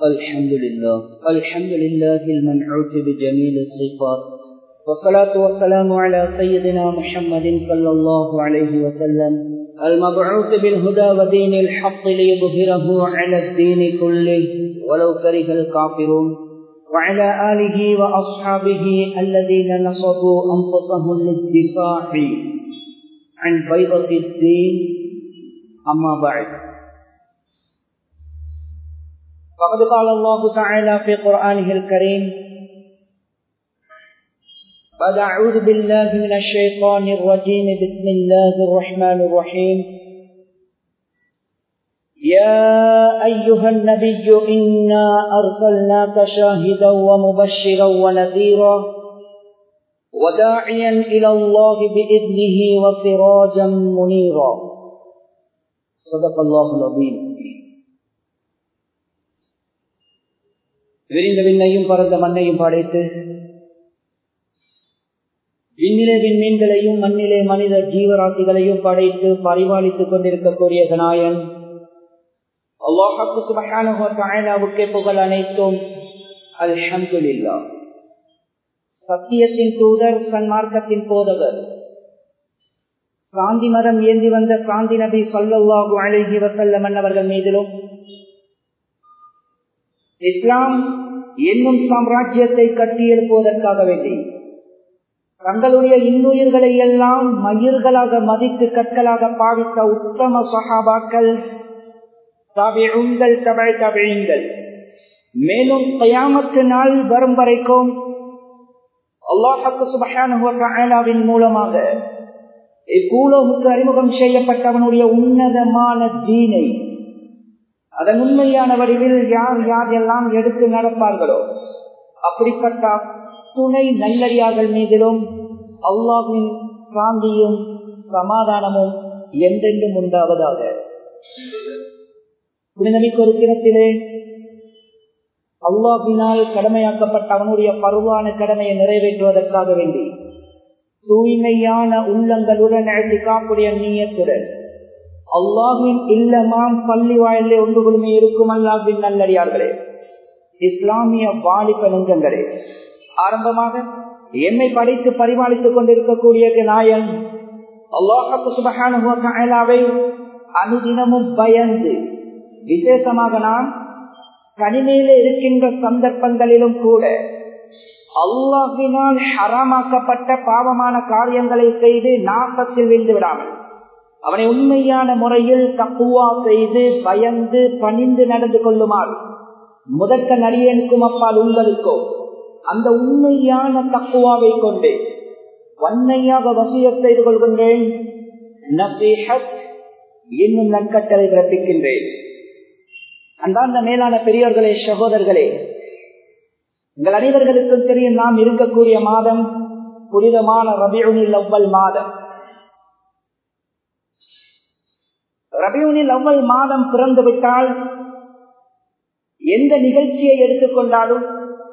الحمد لله الحمد لله المنعوت بجميل الصفات والصلاة والسلام على سيدنا محمد صلى الله عليه وسلم المبعوث بالهدى ودين الحق ليظهره على الدين كله ولو كره الكافرون وعلى آله وأصحابه الذين نصبوا أنفسهم للدفاع عن بيضة الدين أما بعد فقد قال الله تعالى في قرآنه الكريم قد أعوذ بالله من الشيطان الرجيم بسم الله الرحمن الرحيم يا أيها النبي إنا أرسلناك شاهدا ومبشرا ونذيرا وداعيا إلى الله بإذنه وسراجا منيرا صدق الله العظيم விரிந்த விண்ணையும் பறந்த மண்ணையும் படைத்து விண்ணிலே விண்மீன்களையும் மண்ணிலே மனித ஜீவராசிகளையும் படைத்து பரிபாலித்துக் கொண்டிருக்கக்கூடிய கனாயன் அல்லாஹு சுபஹானுக்கே புகழ் அனைத்தும் அல்ஹம்துலில்லா சத்தியத்தின் தூதர் சன்மார்க்கத்தின் போதவர் சாந்தி மதம் ஏந்தி வந்த சாந்தி நபி சொல்லல்லாஹு அழகி வசல்லம் அவர்கள் மீதிலும் இஸ்லாம் என்னும் சாம்ராஜ்யத்தை கட்டியெழுப்புவதற்காக வேண்டி தங்களுடைய இன்னுயிர்களை எல்லாம் மயிர்களாக மதித்து கற்களாக பாவித்த உத்தம சகாபாக்கள் தவிழுங்கள் தவழ் தவிழுங்கள் மேலும் கயாமத்து நாள் வரும் வரைக்கும் அல்லாஹக்கு சுபஹானுவின் மூலமாக இப்பூலோவுக்கு அறிமுகம் செய்யப்பட்டவனுடைய உன்னதமான தீனை அதன் உண்மையான வடிவில் யார் யார் எல்லாம் எடுத்து நடப்பார்களோ அப்படிப்பட்ட துணை நல்லடியார்கள் மீதிலும் அல்லாவின் சாந்தியும் சமாதானமும் என்றென்றும் உண்டாவதாக புனிதமிக்க ஒரு தினத்திலே அல்லாஹினால் கடமையாக்கப்பட்ட அவனுடைய பருவான கடமையை நிறைவேற்றுவதற்காக வேண்டி தூய்மையான உள்ளங்களுடன் அழைத்து காப்புடைய நீயத்துடன் அல்லாஹின் இல்லமாம் பள்ளி வாயிலே ஒன்று குழுமை இருக்கும் அல்லாஹின் நல்லடியார்களே இஸ்லாமிய வாலிப நெஞ்சங்களே ஆரம்பமாக என்னை படைத்து பரிமாளித்துக் கொண்டிருக்கக்கூடிய நாயன் அல்லாஹு சுபகானுவை அனுதினமும் பயந்து விசேஷமாக நாம் தனிமையில இருக்கின்ற சந்தர்ப்பங்களிலும் கூட அல்லாஹினால் ஹராமாக்கப்பட்ட பாவமான காரியங்களை செய்து நாசத்தில் வீழ்ந்து விடாமல் அவனை உண்மையான முறையில் தப்புவா செய்து பயந்து பணிந்து நடந்து கொள்ளுமாறு முதற்க நடிகனுக்கும் அப்பால் உங்களுக்கோ அந்த உண்மையான தக்குவாவை கொண்டு வன்மையாக வசிய செய்து கொள்கின்றேன் இன்னும் நற்கட்டளை பிறப்பிக்கின்றேன் அந்தாந்த மேலான பெரியவர்களே சகோதரர்களே உங்கள் அனைவர்களுக்கும் தெரியும் நாம் இருக்கக்கூடிய மாதம் புனிதமான ரபியுனில் அவ்வள் மாதம் ரபியுனில் அவ்வள் மாதம் பிறந்து விட்டால் எந்த நிகழ்ச்சியை எடுத்துக்கொண்டாலும்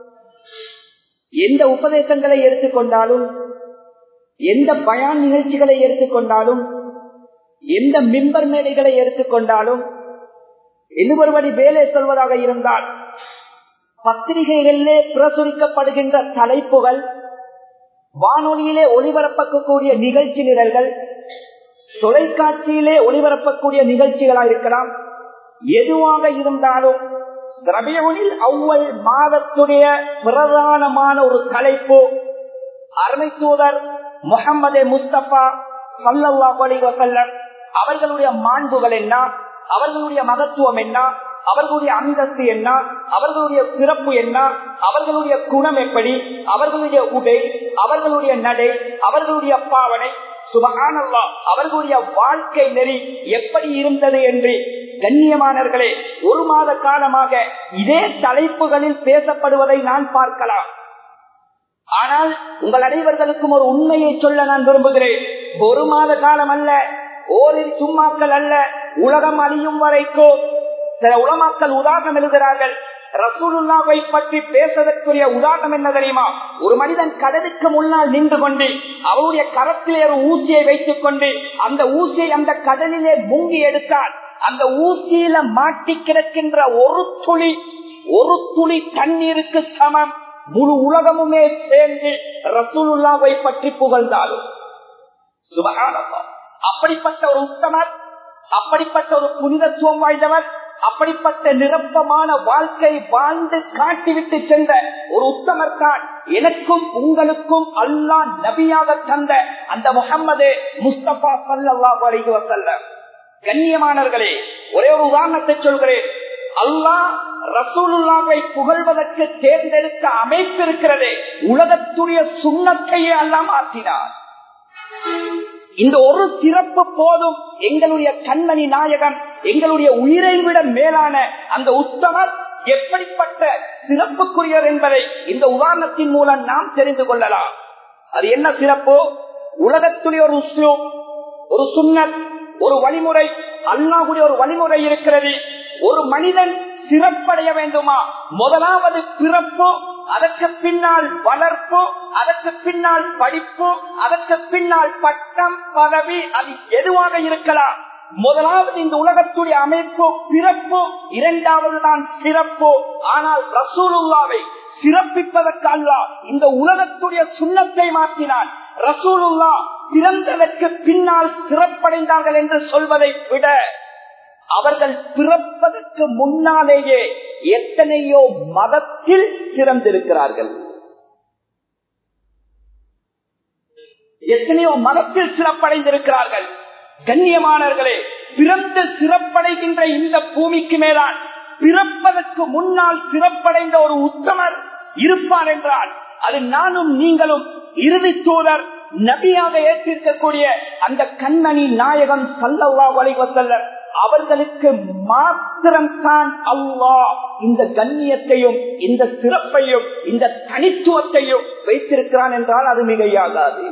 எந்த உபதேசங்களை எடுத்துக்கொண்டாலும் எந்த பயான் நிகழ்ச்சிகளை எடுத்துக்கொண்டாலும் எந்த மிம்பர் மேடைகளை எடுத்துக்கொண்டாலும் இன்னொருபடி வேலை சொல்வதாக இருந்தால் பத்திரிகைகளிலே பிரசுரிக்கப்படுகின்ற தலைப்புகள் வானொலியிலே ஒளிபரப்பக்கூடிய நிகழ்ச்சி நிரல்கள் தொலைக்காட்சியிலே ஒளிபரப்பக்கூடிய நிகழ்ச்சிகளா இருக்கலாம் எதுவாக இருந்தாலும் ரபியனில் அவ்வள் மாதத்துடைய பிரதானமான ஒரு தலைப்பு அருமை தூதர் முகமது முஸ்தபா சல்லல்லா அலி வசல்லம் அவர்களுடைய மாண்புகள் என்ன அவர்களுடைய மகத்துவம் என்ன அவர்களுடைய அந்தஸ்து என்ன அவர்களுடைய சிறப்பு என்ன அவர்களுடைய குணம் எப்படி அவர்களுடைய உடை அவர்களுடைய நடை அவர்களுடைய பாவனை சுபகானல்லா அவர்களுடைய வாழ்க்கை நெறி எப்படி இருந்தது என்று கண்ணியமானவர்களே ஒரு மாத காலமாக இதே தலைப்புகளில் பேசப்படுவதை நான் பார்க்கலாம் ஆனால் உங்கள் அனைவர்களுக்கும் ஒரு உண்மையை சொல்ல நான் விரும்புகிறேன் ஒரு மாத காலம் அல்ல ஓரிரு சும்மாக்கள் அல்ல உலகம் அழியும் வரைக்கும் சில உலமாக்கள் உதாரணம் எழுதுகிறார்கள் ரசூலுல்லாவை பற்றி பேசுவதற்குரிய உதாரணம் என்ன தெரியுமா ஒரு மனிதன் கடலுக்கு முன்னால் நின்று கொண்டு அவருடைய கரத்திலே ஒரு ஊசியை வைத்துக் கொண்டு அந்த ஊசியை அந்த கடலிலே முங்கி எடுத்தால் அந்த ஊசியில மாட்டி கிடக்கின்ற ஒரு துளி ஒரு துளி தண்ணீருக்கு சமம் முழு உலகமுமே சேர்ந்து ரசூலுல்லாவை பற்றி புகழ்ந்தாலும் சுபகானந்தம் அப்படிப்பட்ட ஒரு உத்தமர் அப்படிப்பட்ட ஒரு புனிதத்துவம் வாய்ந்தவர் அப்படிப்பட்ட நிரப்பமான வாழ்க்கை வாழ்ந்து காட்டிவிட்டு சென்ற ஒரு உத்தமர் தான் எனக்கும் உங்களுக்கும் அல்லாஹ் நபியாக தந்த அந்த முகம்மது முஸ்தபா சல்லாஹ் அலைஹி வஸல்லம் கண்ணியமானவர்களே ஒரே ஒரு உதாரணத்தை சொல்கிறேன் அல்லாஹ் ரசூலுல்லாவை புகழ்வதற்கு தேர்ந்தெடுத்த அமைப்பு இருக்கிறதே உலகத்துடைய சுண்ணத்தையே அல்லாஹ் மாற்றினார் இந்த ஒரு சிறப்பு போதும் எங்களுடைய கண்மணி நாயகன் எங்களுடைய உயிரை விட மேலான அந்த உத்தமர் எப்படிப்பட்ட சிறப்புக்குரியர் என்பதை இந்த உதாரணத்தின் மூலம் நாம் தெரிந்து கொள்ளலாம் அது என்ன சிறப்பு உலகத்துடைய ஒரு உஸ்லூம் ஒரு சுண்ணத் ஒரு வழிமுறை அல்லாஹுடைய ஒரு வழிமுறை இருக்கிறது ஒரு மனிதன் சிறப்படைய வேண்டுமா முதலாவது பிறப்பு அதற்கு பின்னால் வளர்ப்பு அதற்கு பின்னால் படிப்பு அதற்கு பின்னால் பட்டம் பதவி அது எதுவாக இருக்கலாம் முதலாவது இந்த உலகத்துடைய அமைப்பு பிறப்பு இரண்டாவது தான் சிறப்பு ஆனால் ரசூலுல்லாவை சிறப்பிப்பதற்கு அல்ல இந்த உலகத்துடைய சுண்ணத்தை மாற்றினான் ரசூலுல்லா பிறந்ததற்கு பின்னால் சிறப்படைந்தார்கள் என்று சொல்வதை விட அவர்கள் பிறப்பதற்கு முன்னாலேயே எத்தனையோ மதத்தில் சிறந்திருக்கிறார்கள் எத்தனையோ மதத்தில் சிறப்படைந்திருக்கிறார்கள் கண்ணியமானவர்களே பிறந்து சிறப்படைகின்ற இந்த பூமிக்கு மேலான் பிறப்பதற்கு முன்னால் சிறப்படைந்த ஒரு உத்தமர் இருப்பார் என்றால் அது நானும் நீங்களும் இறுதி தூதர் நபியாக ஏற்றிருக்கக்கூடிய அந்த கண்ணனி நாயகம் சல்லவா வலைவசல்லர் அவர்களுக்கு மாத்திரம்தான் அல்லாஹ் இந்த கண்ணியத்தையும் இந்த சிறப்பையும் இந்த தனித்துவத்தையும் வைத்திருக்கிறான் என்றால் அது மிகையாகாது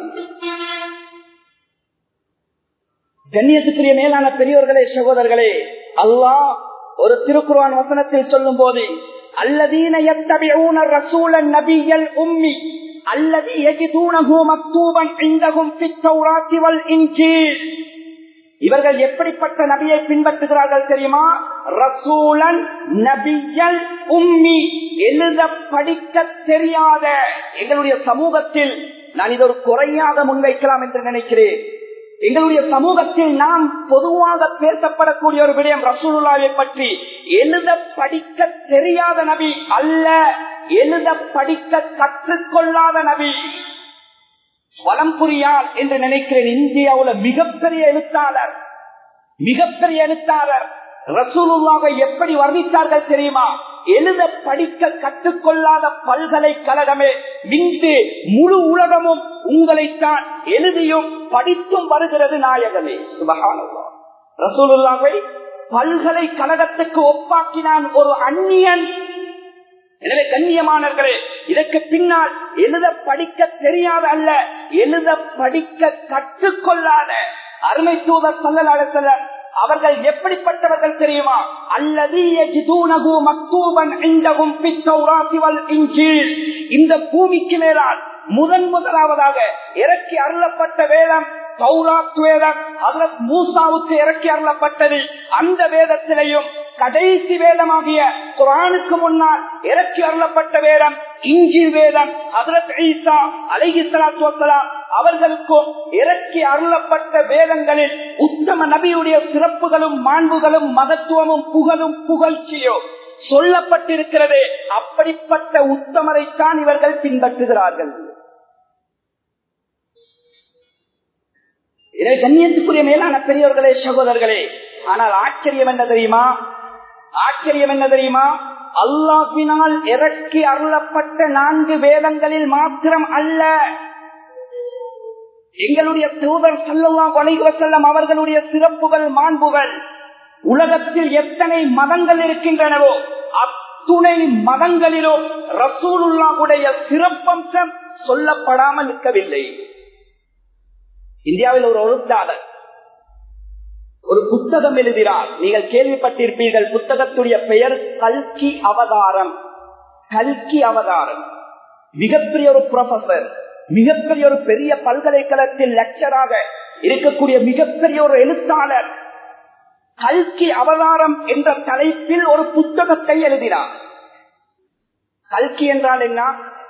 கண்ணியத்துக்குரிய மேலான பெரியோர்களே சகோதரர்களே அல்லாஹ் ஒரு திருக்குறான் வசனத்தில் சொல்லும் போது அல்லதீன எத்தபியூன ரசூலன் நபியல் உம்மி அல்லது எஜிதூனகு மக்தூபன் இந்தகும் பித்தௌராத்திவல் இன்கீழ் இவர்கள் எப்படிப்பட்ட நபியை பின்பற்றுகிறார்கள் தெரியுமா ரசூலன் நபியல் உம்மி எழுத படிக்க தெரியாத எங்களுடைய சமூகத்தில் நான் இது ஒரு குறையாக முன்வைக்கலாம் என்று நினைக்கிறேன் எங்களுடைய சமூகத்தில் நாம் பொதுவாக பேசப்படக்கூடிய ஒரு விடயம் ரசூலுல்லாவை பற்றி எழுத படிக்க தெரியாத நபி அல்ல எழுத படிக்க கற்றுக்கொள்ளாத நபி வளம் புரியால் என்று நினைக்கிறேன் இந்தியாவுல மிகப்பெரிய எழுத்தாளர் மிகப்பெரிய எழுத்தாளர் ரசூலுல்லாவை எப்படி வர்ணித்தார்கள் தெரியுமா எழுத படிக்க கற்றுக்கொள்ளாத பல்கலைக்கழகமே மிந்து முழு உலகமும் உங்களைத்தான் எழுதியும் படித்தும் வருகிறது நாயகமே சுபகானல்லா ரசூலுல்லாவை பல்கலைக்கழகத்துக்கு ஒப்பாக்கினான் ஒரு அந்நியன் எனவே கண்ணியமானவர்களே இதற்கு பின்னால் எழுத படிக்க தெரியாத அல்ல எழுத படிக்க கற்றுக்கொள்ளாத அருமை தூதர் சொல்லலாட செல்ல அவர்கள் எப்படிப்பட்டவர்கள் தெரியுமா அல்லது இந்த பூமிக்கு மேலால் முதன் முதலாவதாக இறக்கி அருளப்பட்ட வேதம் சௌராத் வேதம் அதற்கு மூசாவுக்கு இறக்கி அருளப்பட்டது அந்த வேதத்திலையும் கடைசி வேதமாகிய குரானுக்கு முன்னால் இறக்கி அருளப்பட்ட வேதம் இஞ்சி வேதம் ஹசரத் ஈசா அலஹி சலாத்து வசலாம் அவர்களுக்கும் இறக்கி அருளப்பட்ட வேதங்களில் உத்தம நபியுடைய சிறப்புகளும் மாண்புகளும் மகத்துவமும் புகழும் புகழ்ச்சியோ சொல்லப்பட்டிருக்கிறது அப்படிப்பட்ட உத்தமரைத்தான் இவர்கள் பின்பற்றுகிறார்கள் இதை கண்ணியத்துக்குரிய மேலான பெரியவர்களே சகோதரர்களே ஆனால் ஆச்சரியம் என்ன தெரியுமா ஆச்சரியம் என்ன தெரியுமா அல்லாஹினால் இறக்கி அருளப்பட்ட நான்கு வேதங்களில் மாத்திரம் அல்ல எங்களுடைய தூதர் செல்லவா வணிக செல்லம் அவர்களுடைய சிறப்புகள் மாண்புகள் உலகத்தில் எத்தனை மதங்கள் இருக்கின்றனவோ அத்துணை மதங்களிலும் ரசூலுல்லாவுடைய சிறப்பம்சம் சொல்லப்படாமல் இருக்கவில்லை இந்தியாவில் ஒரு எழுத்தாளர் ஒரு புத்தகம் எழுதினார் நீங்கள் கேள்விப்பட்டிருப்பீர்கள் புத்தகத்துடைய பெயர் கல்கி அவதாரம் கல்கி அவதாரம் மிகப்பெரிய ஒரு ப்ரொஃபசர் மிகப்பெரிய ஒரு பெரிய பல்கலைக்கழகத்தில் லெக்சராக இருக்கக்கூடிய மிகப்பெரிய ஒரு எழுத்தாளர் கல்கி அவதாரம் என்ற தலைப்பில் ஒரு புத்தகத்தை எழுதினார் கல்கி என்றால் என்ன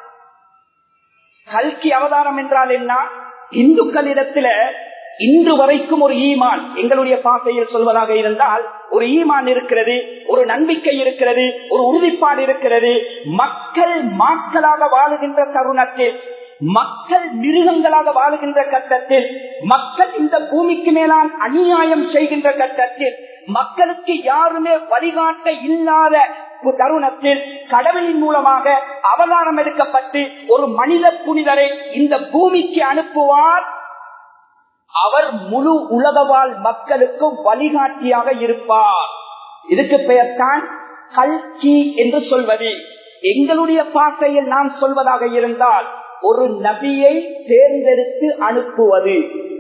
கல்கி அவதாரம் என்றால் என்ன இந்துக்களிடத்துல இன்று வரைக்கும் ஒரு ஈமான் எங்களுடைய பாசையில் சொல்வதாக இருந்தால் ஒரு ஈமான் இருக்கிறது ஒரு நம்பிக்கை இருக்கிறது ஒரு உறுதிப்பாடு இருக்கிறது மக்கள் மாக்களாக வாழுகின்ற தருணத்தில் மக்கள் மிருகங்களாக வாழுகின்ற கட்டத்தில் மக்கள் இந்த பூமிக்கு மேலான் அநியாயம் செய்கின்ற கட்டத்தில் மக்களுக்கு யாருமே வழிகாட்ட இல்லாத தருணத்தில் கடவுளின் மூலமாக அவதாரம் எடுக்கப்பட்டு ஒரு மனித புனிதரை இந்த பூமிக்கு அனுப்புவார் அவர் முழு உலகவாழ் மக்களுக்கும் வழிகாட்டியாக இருப்பார் இதுக்கு பெயர் தான் கல்கி என்று சொல்வது எங்களுடைய பாசையில் நாம் சொல்வதாக இருந்தால் ஒரு நபியை தேர்ந்தெடுத்து அனுப்புவது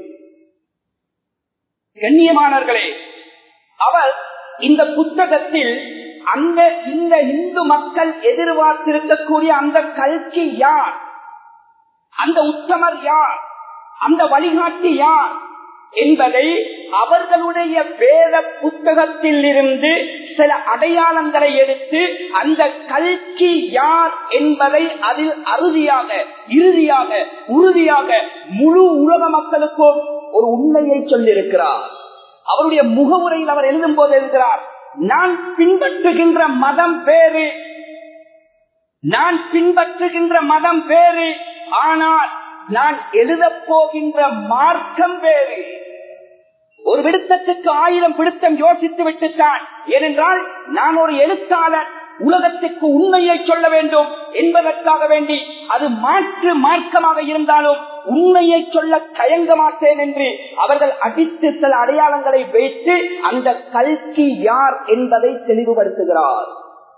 கண்ணியமானவர்களே அவர் இந்த புத்தகத்தில் அந்த இந்த இந்து மக்கள் எதிர்பார்த்திருக்கக்கூடிய அந்த கல்கி யார் அந்த உத்தமர் யார் அந்த வழிகாட்டி யார் என்பதை அவர்களுடைய வேத புத்தகத்தில் இருந்து சில அடையாளங்களை எடுத்து அந்த கல்கி யார் என்பதை அதில் அறுதியாக இறுதியாக உறுதியாக முழு உலக மக்களுக்கும் ஒரு உண்மையை சொல்லியிருக்கிறார் அவருடைய முகவுரையில் அவர் எழுதும் போது எழுதுகிறார் நான் பின்பற்றுகின்ற மதம் வேறு நான் பின்பற்றுகின்ற மதம் வேறு ஆனால் நான் எழுதப் போகின்ற மார்க்கம் வேறு ஒரு விடுத்தத்துக்கு ஆயிரம் பிடித்தம் யோசித்து விட்டுத்தான் ஏனென்றால் நான் ஒரு எழுத்தாளர் உலகத்துக்கு உண்மையை சொல்ல வேண்டும் என்பதற்காக வேண்டி அது மாற்று மார்க்கமாக இருந்தாலும் உண்மையை சொல்ல தயங்க மாட்டேன் என்று அவர்கள் அடித்து சில அடையாளங்களை வைத்து அந்த கல்கி யார் என்பதை தெளிவுபடுத்துகிறார்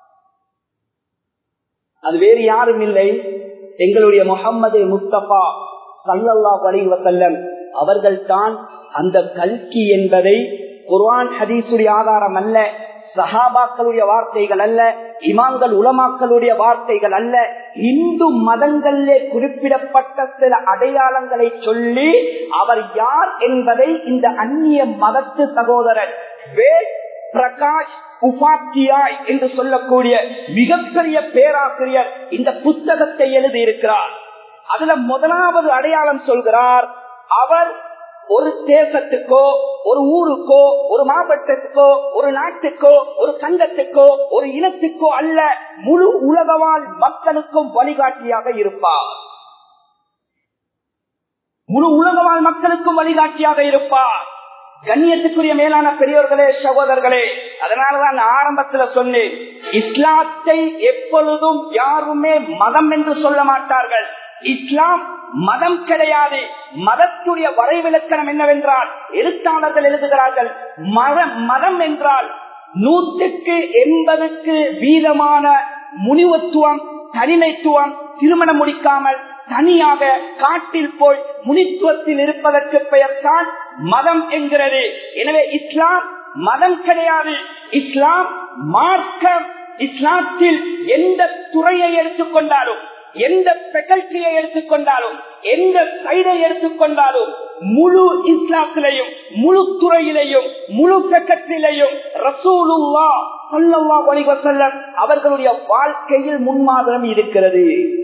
அது வேறு யாரும் இல்லை எங்களுடைய முகம்மது முஸ்தபா சல்லல்லா அலி வசல்லம் அவர்கள் தான் அந்த கல்கி என்பதை குர்ஆன் ஹதீசுடைய ஆதாரம் அல்ல சஹாபாக்களுடைய வார்த்தைகள் அல்ல இமாங்கள் உலமாக்களுடைய வார்த்தைகள் அல்ல இந்து மதங்களிலே குறிப்பிடப்பட்ட சில அடையாளங்களை சொல்லி அவர் யார் என்பதை இந்த அந்நிய மதத்து சகோதரர் வேட் பிரகாஷ் உபாத்தியாய் என்று சொல்லக்கூடிய மிகப்பெரிய பேராசிரியர் இந்த புத்தகத்தை எழுதியிருக்கிறார் அதுல முதலாவது அடையாளம் சொல்கிறார் அவர் ஒரு தேசத்துக்கோ ஒரு ஊருக்கோ ஒரு மாவட்டத்துக்கோ ஒரு நாட்டுக்கோ ஒரு சங்கத்துக்கோ ஒரு இனத்துக்கோ அல்ல முழு உலகவாழ் மக்களுக்கும் வழிகாட்டியாக இருப்பார் முழு உலகவாழ் மக்களுக்கும் வழிகாட்டியாக இருப்பார் கண்ணியத்துக்குரிய மேலான பெரியோர்களே சகோதரர்களே அதனாலதான் நான் ஆரம்பத்துல சொன்னேன் இஸ்லாத்தை எப்பொழுதும் யாருமே மதம் என்று சொல்ல மாட்டார்கள் இஸ்லாம் மதம் கிடையாது மதத்துடைய வரைவிலக்கணம் என்னவென்றால் எழுத்தாளர்கள் எழுதுகிறார்கள் மதம் மதம் என்றால் நூற்றுக்கு எண்பதுக்கு வீதமான முனிவத்துவம் தனிமைத்துவம் திருமணம் முடிக்காமல் தனியாக காட்டில் போய் முனித்துவத்தில் இருப்பதற்கு பெயர்தான் மதம் என்கிறது எனவே இஸ்லாம் மதம் கிடையாது இஸ்லாம் மார்க்கம் இஸ்லாத்தில் எந்த துறையை எடுத்துக்கொண்டாலும் எந்த பெகல்ட்டியை எடுத்துக்கொண்டாலும் எந்த சைடை எடுத்துக்கொண்டாலும் முழு இஸ்லாத்திலையும் முழு துறையிலையும் முழு பெக்கத்திலையும் ரசூலுல்லா சொல்லவா வலிவசல்லம் அவர்களுடைய வாழ்க்கையில் முன்மாதிரம் இருக்கிறது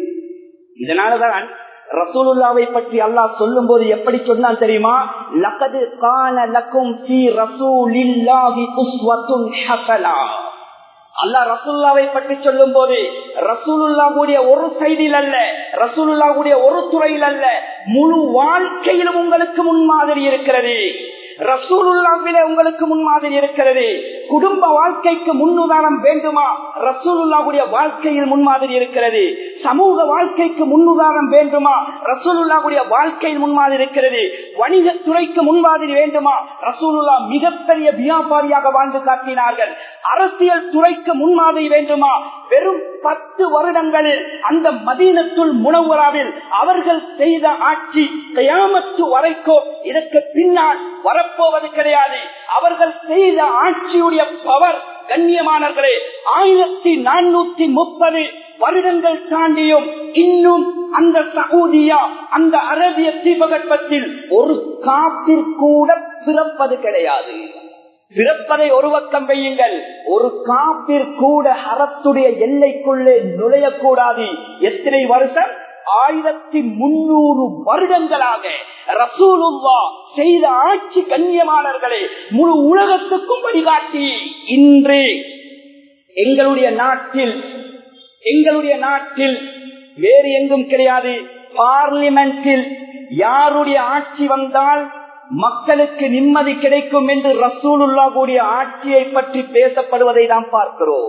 இதனாலதான் ரசூலுல்லாவை பற்றி அல்லாஹ் சொல்லும் போது எப்படி சொன்னான் தெரியுமா லகது கான லக்கும் ஃபீ ரசூலில்லாஹி உஸ்வத்துன் ஹஸனா அல்லாஹ் ரசூல்லாவை பற்றி சொல்லும் போது ரசூலுல்லாவுடைய ஒரு சைடில் அல்ல ரசூலுல்லாவுடைய ஒரு துறையில் அல்ல முழு வாழ்க்கையிலும் உங்களுக்கு முன்மாதிரி இருக்கிறது ரசூலுல்லாவிலே உங்களுக்கு முன்மாதிரி இருக்கிறது குடும்ப வாழ்க்கைக்கு முன்னுதாரணம் வேண்டுமா ரசூலுல்லாவுடைய வாழ்க்கையில் முன்மாதிரி இருக்கிறது சமூக வாழ்க்கைக்கு முன்னுதாரணம் வேண்டுமா ரசூலுல்லாவுடைய வாழ்க்கையில் முன்மாதிரி இருக்கிறது வணிக துறைக்கு முன்மாதிரி வேண்டுமா ரசூலுல்லா மிகப்பெரிய வியாபாரியாக வாழ்ந்து காட்டினார்கள் அரசியல் துறைக்கு முன்மாதிரி வேண்டுமா வெறும் பத்து வருடங்களில் அந்த மதீனத்துள் முனவராவில் அவர்கள் செய்த ஆட்சி கயாமத்து வரைக்கும் இதற்கு பின்னால் வரப்போவது கிடையாது அவர்கள் செய்த ஆட்சியுடைய பவர் கண்ணியமானவர்களே ஆயிரத்தி நானூத்தி முப்பது வருடங்கள் தாண்டியும் இன்னும் அந்த சவுதியா அந்த அரபிய தீபகற்பத்தில் ஒரு காப்பில் கூட பிறப்பது கிடையாது பிறப்பதை ஒரு பக்கம் வையுங்கள் ஒரு காப்பிர் கூட அறத்துடைய எல்லைக்குள்ளே நுழையக்கூடாது எத்தனை வருஷம் ஆயிரத்தி முன்னூறு வருடங்களாக ரசூலுல்லா செய்த ஆட்சி கண்ணியமானவர்களே முழு உலகத்துக்கும் வழிகாட்டி இன்று எங்களுடைய நாட்டில் எங்களுடைய நாட்டில் வேறு எங்கும் கிடையாது பார்லிமெண்டில் யாருடைய ஆட்சி வந்தால் மக்களுக்கு நிம்மதி கிடைக்கும் என்று ரசூலுல்லா கூடிய ஆட்சியை பற்றி பேசப்படுவதை நாம் பார்க்கிறோம்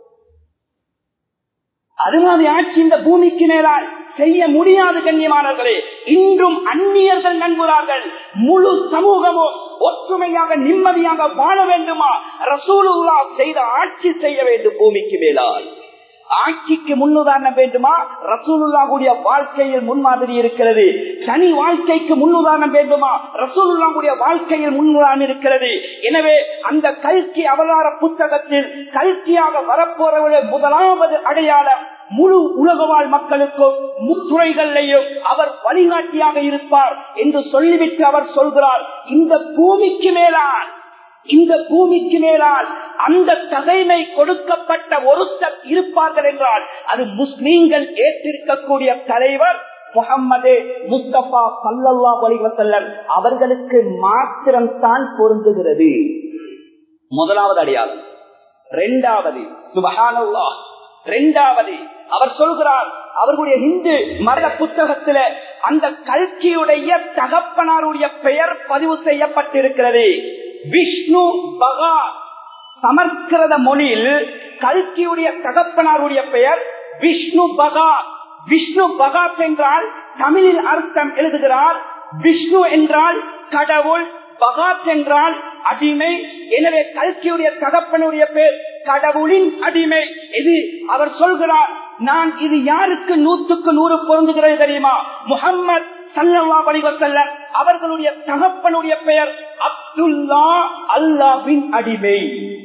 அது மாதிரி ஆட்சி இந்த பூமிக்கு மேலால் செய்ய முடியாது கண்ணியமானவர்களே இன்றும் அந்நியர்கள் நண்புறார்கள் முழு சமூகமும் ஒற்றுமையாக நிம்மதியாக வாழ வேண்டுமா ரசூலுல்லா செய்த ஆட்சி செய்ய வேண்டும் பூமிக்கு மேலால் ஆட்சிக்கு முன்னுதாரணம் வேண்டுமா ரசூலுல்லாவுடைய வாழ்க்கையில் முன்மாதிரி இருக்கிறது தனி வாழ்க்கைக்கு முன்னுதாரணம் வேண்டுமா ரசூலுல்லாவுடைய வாழ்க்கையில் முன்னுதாரணம் இருக்கிறது எனவே அந்த கல்கி அவதார புத்தகத்தில் கல்கியாக வரப்போறவருடைய முதலாவது அடையாளம் முழு உலக வாழ் மக்களுக்கும் முத்துறைகளையும் அவர் வழிகாட்டியாக இருப்பார் என்று சொல்லிவிட்டு அவர் சொல்கிறார் இந்த பூமிக்கு மேலான் இந்த பூமிக்கு மேலால் அந்த தகைமை கொடுக்கப்பட்ட ஒருத்தர் இருப்பார்கள் என்றால் அது முஸ்லீம்கள் ஏற்றிருக்கக்கூடிய தலைவர் முகம்மது முஸ்தபா சல்லல்லா வலிவசல்லன் அவர்களுக்கு மாத்திரம் தான் பொருந்துகிறது முதலாவது அடையாளம் இரண்டாவது சுபகானல்லா இரண்டாவது அவர் சொல்கிறார் அவர்களுடைய இந்து மரண புத்தகத்தில அந்த கல்கியுடைய தகப்பனாருடைய பெயர் பதிவு செய்யப்பட்டிருக்கிறது விஷ்ணு பகா சமஸ்கிருத மொழியில் கல்கியுடைய தகப்பனாருடைய பெயர் விஷ்ணு பகா விஷ்ணு பகாத் என்றால் தமிழில் அர்த்தம் எழுதுகிறார் விஷ்ணு என்றால் கடவுள் பகாத் என்றால் அடிமை எனவே கல்கியுடைய தகப்பனுடைய பேர் கடவுளின் அடிமை இது அவர் சொல்கிறார் நான் இது யாருக்கு நூற்றுக்கு நூறு பொருந்துகிறது தெரியுமா முகம்மது சல்லா வடிவசல்ல அவர்களுடைய தகப்பனுடைய பெயர் அப்துல்லா அல்லாவின் அடிமை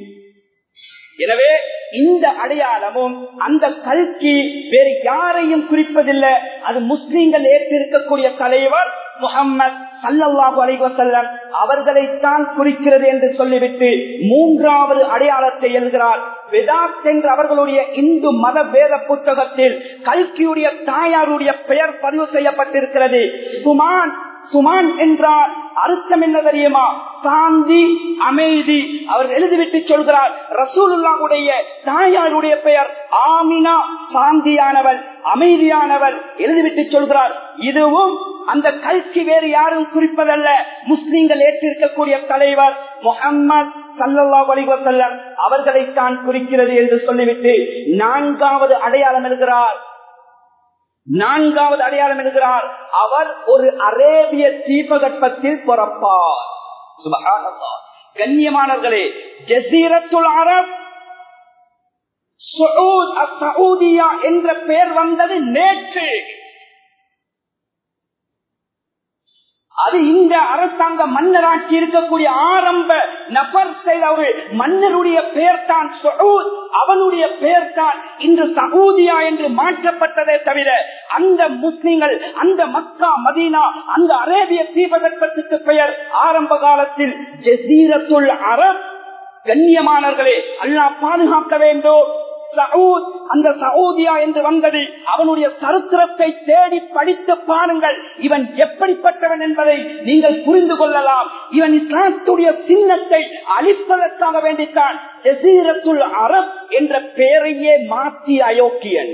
எனவே இந்த அடையாளமும் அந்த கல்கி வேறு யாரையும் குறிப்பதில்லை அது முஸ்லீம்கள் ஏற்றிருக்கக்கூடிய தலைவர் முகம்மது சல்லல்லாஹு அலைவசல்லம் அவர்களைத்தான் குறிக்கிறது என்று சொல்லிவிட்டு மூன்றாவது அடையாளத்தை எழுதுகிறார் வெதாத் என்ற அவர்களுடைய இந்து மத வேத புத்தகத்தில் கல்கியுடைய தாயாருடைய பெயர் பதிவு செய்யப்பட்டிருக்கிறது சுமான் சுமான் என்றால் அர்த்தம் என்ன தெரியுமா சாந்தி அமைதி அவர் எழுதிவிட்டு சொல்கிறார் ரசூலுல்லாவுடைய தாயாருடைய பெயர் ஆமினா சாந்தியானவள் அமைதியானவள் எழுதிவிட்டு சொல்கிறார் இதுவும் அந்த கல்வி வேறு யாரும் குறிப்பதல்ல முஸ்லீம்கள் ஏற்றிருக்கக்கூடிய தலைவர் முகம்மது சல்லல்லா வலிவசல்லம் அவர்களைத்தான் குறிக்கிறது என்று சொல்லிவிட்டு நான்காவது அடையாளம் எழுகிறார் நான்காவது அடையாளம் எழுகிறார் அவர் ஒரு அரேபிய தீபகற்பத்தில் பிறப்பார் கண்ணியமானவர்களே ஜசீரத்துல் அரப் சவுதியா என்ற பெயர் வந்தது நேற்று அது இந்த அரசாங்க மன்னராட்சி இருக்கக்கூடிய ஆரம்ப நபர் செய்த ஒரு மன்னருடைய பெயர் தான் அவனுடைய பெயர் தான் இன்று சகூதியா என்று மாற்றப்பட்டதே தவிர அந்த முஸ்லிம்கள் அந்த மக்கா மதீனா அந்த அரேபிய தீபகற்பத்துக்கு பெயர் ஆரம்ப காலத்தில் ஜசீரத்துல் அரப் கண்ணியமானவர்களே அல்லாஹ் பாதுகாக்க வேண்டும் சவுத் அந்த சவுதியா என்று வந்தது அவனுடைய சரித்திரத்தை தேடி படித்து பாருங்கள் இவன் எப்படிப்பட்டவன் என்பதை நீங்கள் புரிந்து கொள்ளலாம் இவன் இஸ்லாத்துடைய சின்னத்தை அழிப்பதற்காக வேண்டித்தான் ஜசீரத்துல் அரப் என்ற பெயரையே மாற்றிய அயோக்கியன்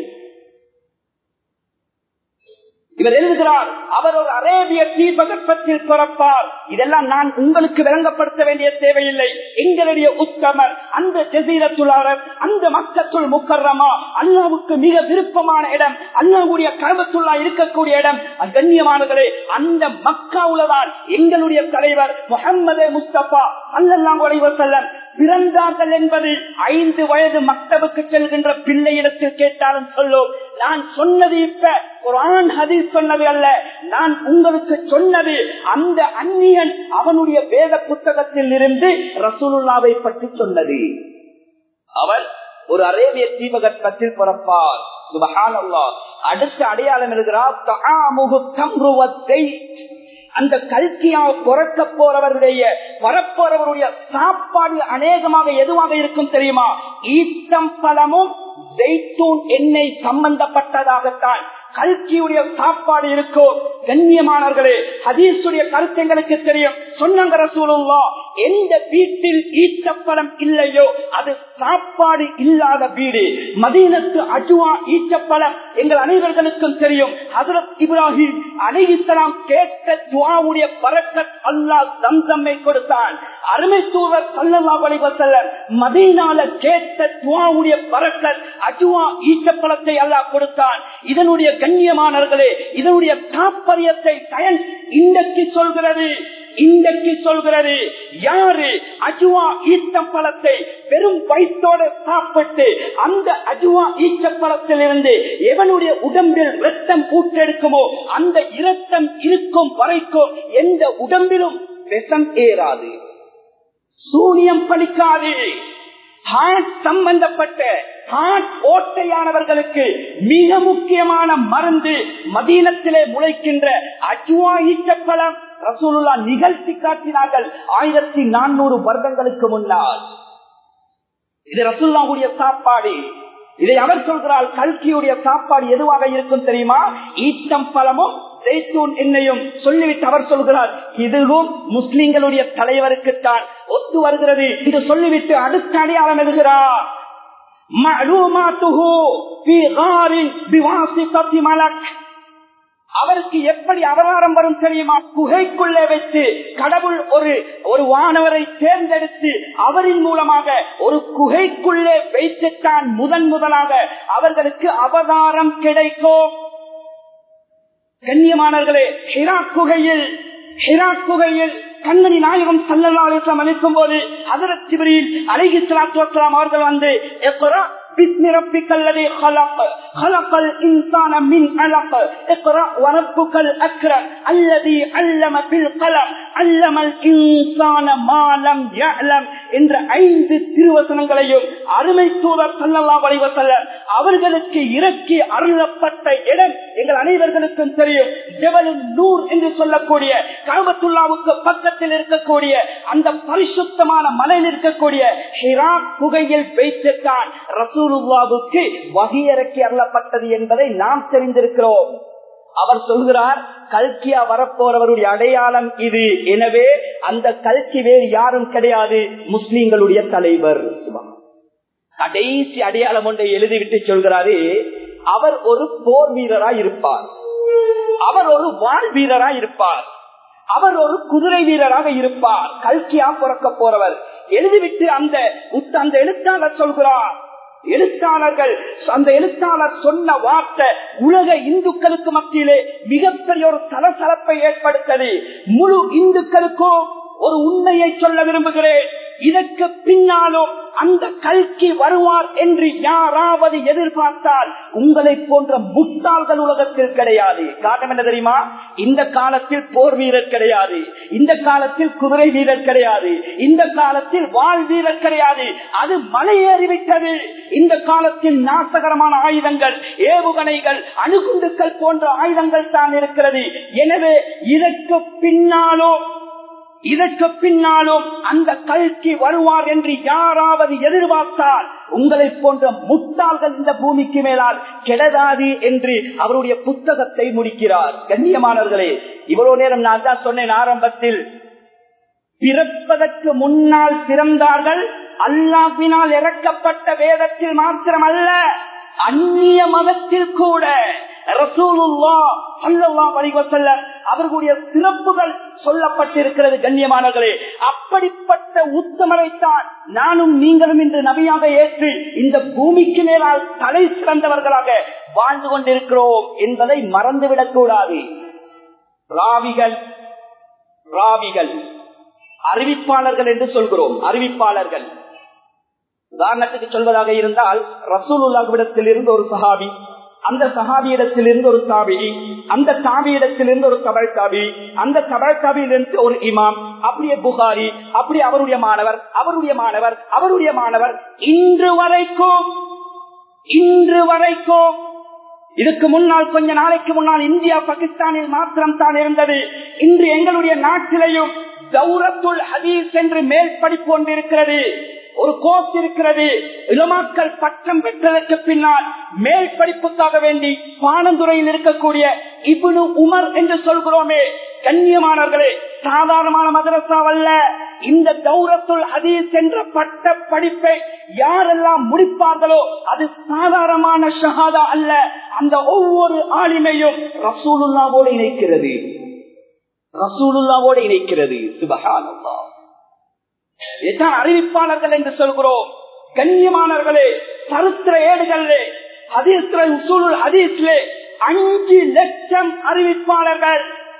இவர் எழுதுகிறார் அவர் ஒரு அரேபிய தீபகற்பத்தில் பிறப்பார் இதெல்லாம் நான் உங்களுக்கு விளங்கப்படுத்த வேண்டிய தேவையில்லை எங்களுடைய உத்தமர் அந்த ஜசீரத்துள்ளாரர் அந்த மக்கத்துள் முக்கரமா அல்லாவுக்கு மிக விருப்பமான இடம் அல்லாவுடைய கருவத்துள்ளா இருக்கக்கூடிய இடம் கண்ணியமானவர்களே அந்த மக்காவுலதான் எங்களுடைய தலைவர் முகமது முஸ்தபா அல்லல்லாம் செல்லம் பிறந்தார்கள் என்பது ஐந்து வயது மக்தபுக்கு செல்கின்ற பிள்ளையிடத்தில் கேட்டாலும் சொல்லும் நான் சொன்னது இப்ப ஒரு ஆண் ஹதீஸ் சொன்னது அல்ல நான் உங்களுக்கு சொன்னது அந்த அந்நியன் அவனுடைய வேத புத்தகத்தில் இருந்து ரசூலுல்லாவை பற்றி சொன்னது அவர் ஒரு அரேபிய தீபகற்பத்தில் பிறப்பார் அடுத்த அடையாளம் எழுகிறார் அந்த கல்கியா பிறக்க போறவருடைய வரப்போறவருடைய சாப்பாடு அநேகமாக எதுவாக இருக்கும் தெரியுமா ஈத்தம் பழமும் ஜெய்தூன் எண்ணெய் சம்பந்தப்பட்டதாகத்தான் கல்கியுடைய சாப்பாடு இருக்கோ கண்ணியமானவர்களே ஹதீசுடைய கருத்துங்களுக்கு தெரியும் சொன்னாங்க ரசூலுல்லா எந்த வீட்டில் ஈச்சப்பழம் இல்லையோ அது சாப்பாடு இல்லாத வீடு மதீனத்து அஜுவா ஈச்சப்பழம் எங்கள் அனைவர்களுக்கும் தெரியும் ஹசரத் இப்ராஹிம் அலைஹிஸ்ஸலாம் கேட்ட துவாவுடைய பறக்கத் அல்லாஹ் தம்சம்மை கொடுத்தான் அருமை தூவர் சல்லல்லாஹு அலைஹி வஸல்லம் மதீனால கேட்ட துவாவுடைய பறக்கத் அஜுவா ஈச்சப்பழத்தை அல்லாஹ் கொடுத்தான் இதனுடைய கண்ணியமானவர்களே இதனுடைய தாற்பயத்தை பயன் இன்றைக்கு சொல்கிறது இன்றைக்கு சொல்கிறது யாரு அஜுவா ஈச்சப்பழத்தை வெறும் வயிற்றோடு சாப்பிட்டு அந்த அஜுவா ஈச்சப்பழத்திலிருந்து எவனுடைய உடம்பில் ரத்தம் ஊற்றெடுக்குமோ அந்த இரத்தம் இருக்கும் வரைக்கும் எந்த உடம்பிலும் விஷம் ஏறாது சூனியம் பலிக்காது ஹார்ட் சம்பந்தப்பட்ட ஹார்ட் ஓட்டையானவர்களுக்கு மிக முக்கியமான மருந்து மதீனத்திலே முளைக்கின்ற அஜுவா ஈச்சப்பழம் ரசூலுல்லா நிகழ்த்தி காட்டினார்கள் ஆயிரத்தி நானூறு வருடங்களுக்கு முன்னால் இது ரசூல்லாவுடைய சாப்பாடு இதை அவர் சொல்கிறார் கல்கியுடைய சாப்பாடு எதுவாக இருக்கும் தெரியுமா ஈச்சம் பழமும் ஜெய்தூன் எண்ணையும் சொல்லிவிட்டு அவர் சொல்கிறார் இதுவும் முஸ்லிம்களுடைய தலைவருக்குத்தான் ஒத்து வருகிறது என்று சொல்லிவிட்டு அடுத்த அடையாளம் எழுகிறார் மஅலூமாத்துஹு ஃபீ காரின் பிவாசிதத்தி மலக் அவருக்கு எப்படி அவதாரம் வரும் தெரியுமா குகைக்குள்ளே வைத்து கடவுள் ஒரு ஒரு வானவரை தேர்ந்தெடுத்து அவரின் மூலமாக ஒரு குகைக்குள்ளே வைத்துத்தான் முதன் முதலாக அவர்களுக்கு அவதாரம் கிடைக்கும் கண்ணியமானவர்களே ஹிரா குகையில் ஹிரா குகையில் கண்மணி நாயகம் சல்லல்லாஹு அளிக்கும் போது ஹதரத் ஜிப்ரீல் அலைஹி ஸலாத்து வஸலாம் அவர்கள் வந்து இக்ரா بسم ربك الذي خلق خلق الإنسان من علق اقرأ وربك الأكرم الذي علم بالقلم علم الإنسان ما لم يعلم என்ற ஐந்து திருவசனங்களையும் அருமை தூதர் சல்லல்லா வலைவசல்ல அவர்களுக்கு இறக்கி அருளப்பட்ட இடம் எங்கள் அனைவர்களுக்கும் தெரியும் ஜெவலு நூர் என்று சொல்லக்கூடிய காபத்துல்லாவுக்கு பக்கத்தில் இருக்கக்கூடிய அந்த பரிசுத்தமான மலையில் இருக்கக்கூடிய ஹிரா குகையில் வைத்துத்தான் ரசூலுல்லாவுக்கு வகையிறக்கி அருளப்பட்டது என்பதை நாம் தெரிந்திருக்கிறோம் அவர் சொல்கிறார் கல்கியா வரப்போறவருடைய அடையாளம் இது எனவே அந்த கல்கி வேறு யாரும் கிடையாது முஸ்லிம்களுடைய தலைவர் கடைசி அடையாளம் ஒன்றை எழுதிவிட்டு சொல்கிறாரு அவர் ஒரு போர் வீரராய் இருப்பார் அவர் ஒரு வாழ் வீரராய் இருப்பார் அவர் ஒரு குதிரை வீரராக இருப்பார் கல்கியா பிறக்க போறவர் எழுதிவிட்டு அந்த அந்த எழுத்தாளர் சொல்கிறார் எழுத்தாளர்கள் அந்த எழுத்தாளர் சொன்ன வார்த்தை உலக இந்துக்களுக்கு மத்தியிலே மிகப்பெரிய ஒரு சலசலப்பை ஏற்படுத்தது முழு இந்துக்களுக்கும் ஒரு உண்மையை சொல்ல விரும்புகிறேன் இதற்கு பின்னாலும் அந்த கல்கி வருவார் என்று யாராவது எதிர்பார்த்தால் உங்களை போன்ற முட்டாள்கள் உலகத்தில் கிடையாது காரணம் என்ன தெரியுமா இந்த காலத்தில் போர் வீரர் கிடையாது இந்த காலத்தில் குதிரை வீரர் கிடையாது இந்த காலத்தில் வாழ் வீரர் கிடையாது அது மலையேறிவிட்டது இந்த காலத்தில் நாசகரமான ஆயுதங்கள் ஏவுகணைகள் அணுகுண்டுக்கள் போன்ற ஆயுதங்கள் தான் இருக்கிறது எனவே இதற்கு பின்னாலும் இதற்கு பின்னாலும் அந்த கல்கி வருவார் என்று யாராவது எதிர்பார்த்தால் உங்களை போன்ற முட்டாள்கள் இந்த பூமிக்கு மேலால் கெடதாது என்று அவருடைய புத்தகத்தை முடிக்கிறார் கண்ணியமானவர்களே இவ்வளவு நேரம் நான் தான் சொன்னேன் ஆரம்பத்தில் பிறப்பதற்கு முன்னால் பிறந்தார்கள் அல்லாஹினால் இறக்கப்பட்ட வேதத்தில் மாத்திரம் அல்ல அந்நிய மதத்தில் கூட அவர்களுடைய சிறப்புகள் சொல்லப்பட்டிருக்கிறது கண்ணியமானவர்களே அப்படிப்பட்ட உத்தமரைத்தான் நானும் நீங்களும் இன்று நபியாக ஏற்று இந்த பூமிக்கு மேலால் தலை சிறந்தவர்களாக வாழ்ந்து கொண்டிருக்கிறோம் என்பதை மறந்துவிடக் கூடாது ராவிகள் ராவிகள் அறிவிப்பாளர்கள் என்று சொல்கிறோம் அறிவிப்பாளர்கள் உதாரணத்துக்கு சொல்வதாக இருந்தால் ரசூலுல்லாவிடத்தில் இருந்து ஒரு சஹாபி அந்த சஹாபியிடத்தில் இருந்து ஒரு தாபி அந்த தாபியிடத்தில் இருந்து ஒரு தபல் தாபி அந்த தபல் தாபியிலிருந்து ஒரு இமாம் அப்படியே புகாரி அப்படி அவருடைய மாணவர் அவருடைய மாணவர் அவருடைய மாணவர் இன்று வரைக்கும் இன்று வரைக்கும் இதுக்கு முன்னால் கொஞ்ச நாளைக்கு முன்னால் இந்தியா பாகிஸ்தானில் மாத்திரம் தான் இருந்தது இன்று எங்களுடைய நாட்டிலையும் தௌரத்துல் ஹதீஸ் என்று மேல் படிப்பு ஒன்று இருக்கிறது ஒரு கோர்ஸ் இருக்கிறது இளமாக்கள் பட்டம் பெற்றதற்கு பின்னால் மேல் படிப்புக்காக வேண்டி பானந்துறையில் இருக்கக்கூடிய இபுனு உமர் என்று சொல்கிறோமே கண்ணியமானவர்களே சாதாரணமான மதரசாவல்ல இந்த தௌரத்துல் ஹதீஸ் என்ற பட்ட படிப்பை யாரெல்லாம் முடிப்பார்களோ அது சாதாரணமான ஷஹாதா அல்ல அந்த ஒவ்வொரு ஆளுமையும் ரசூலுல்லாவோடு இணைக்கிறது ரசூலுல்லாவோடு இணைக்கிறது சுபகானல்லா இதுதான் அறிவிப்பாளர்கள் என்று சொல்கிறோம் கண்ணியமானவர்களே சரித்திர ஏடுகளிலே ஹதீஸ்ல உசூலுல் ஹதீஸ்லே அஞ்சு லட்சம் அறிவிப்பாளர்கள்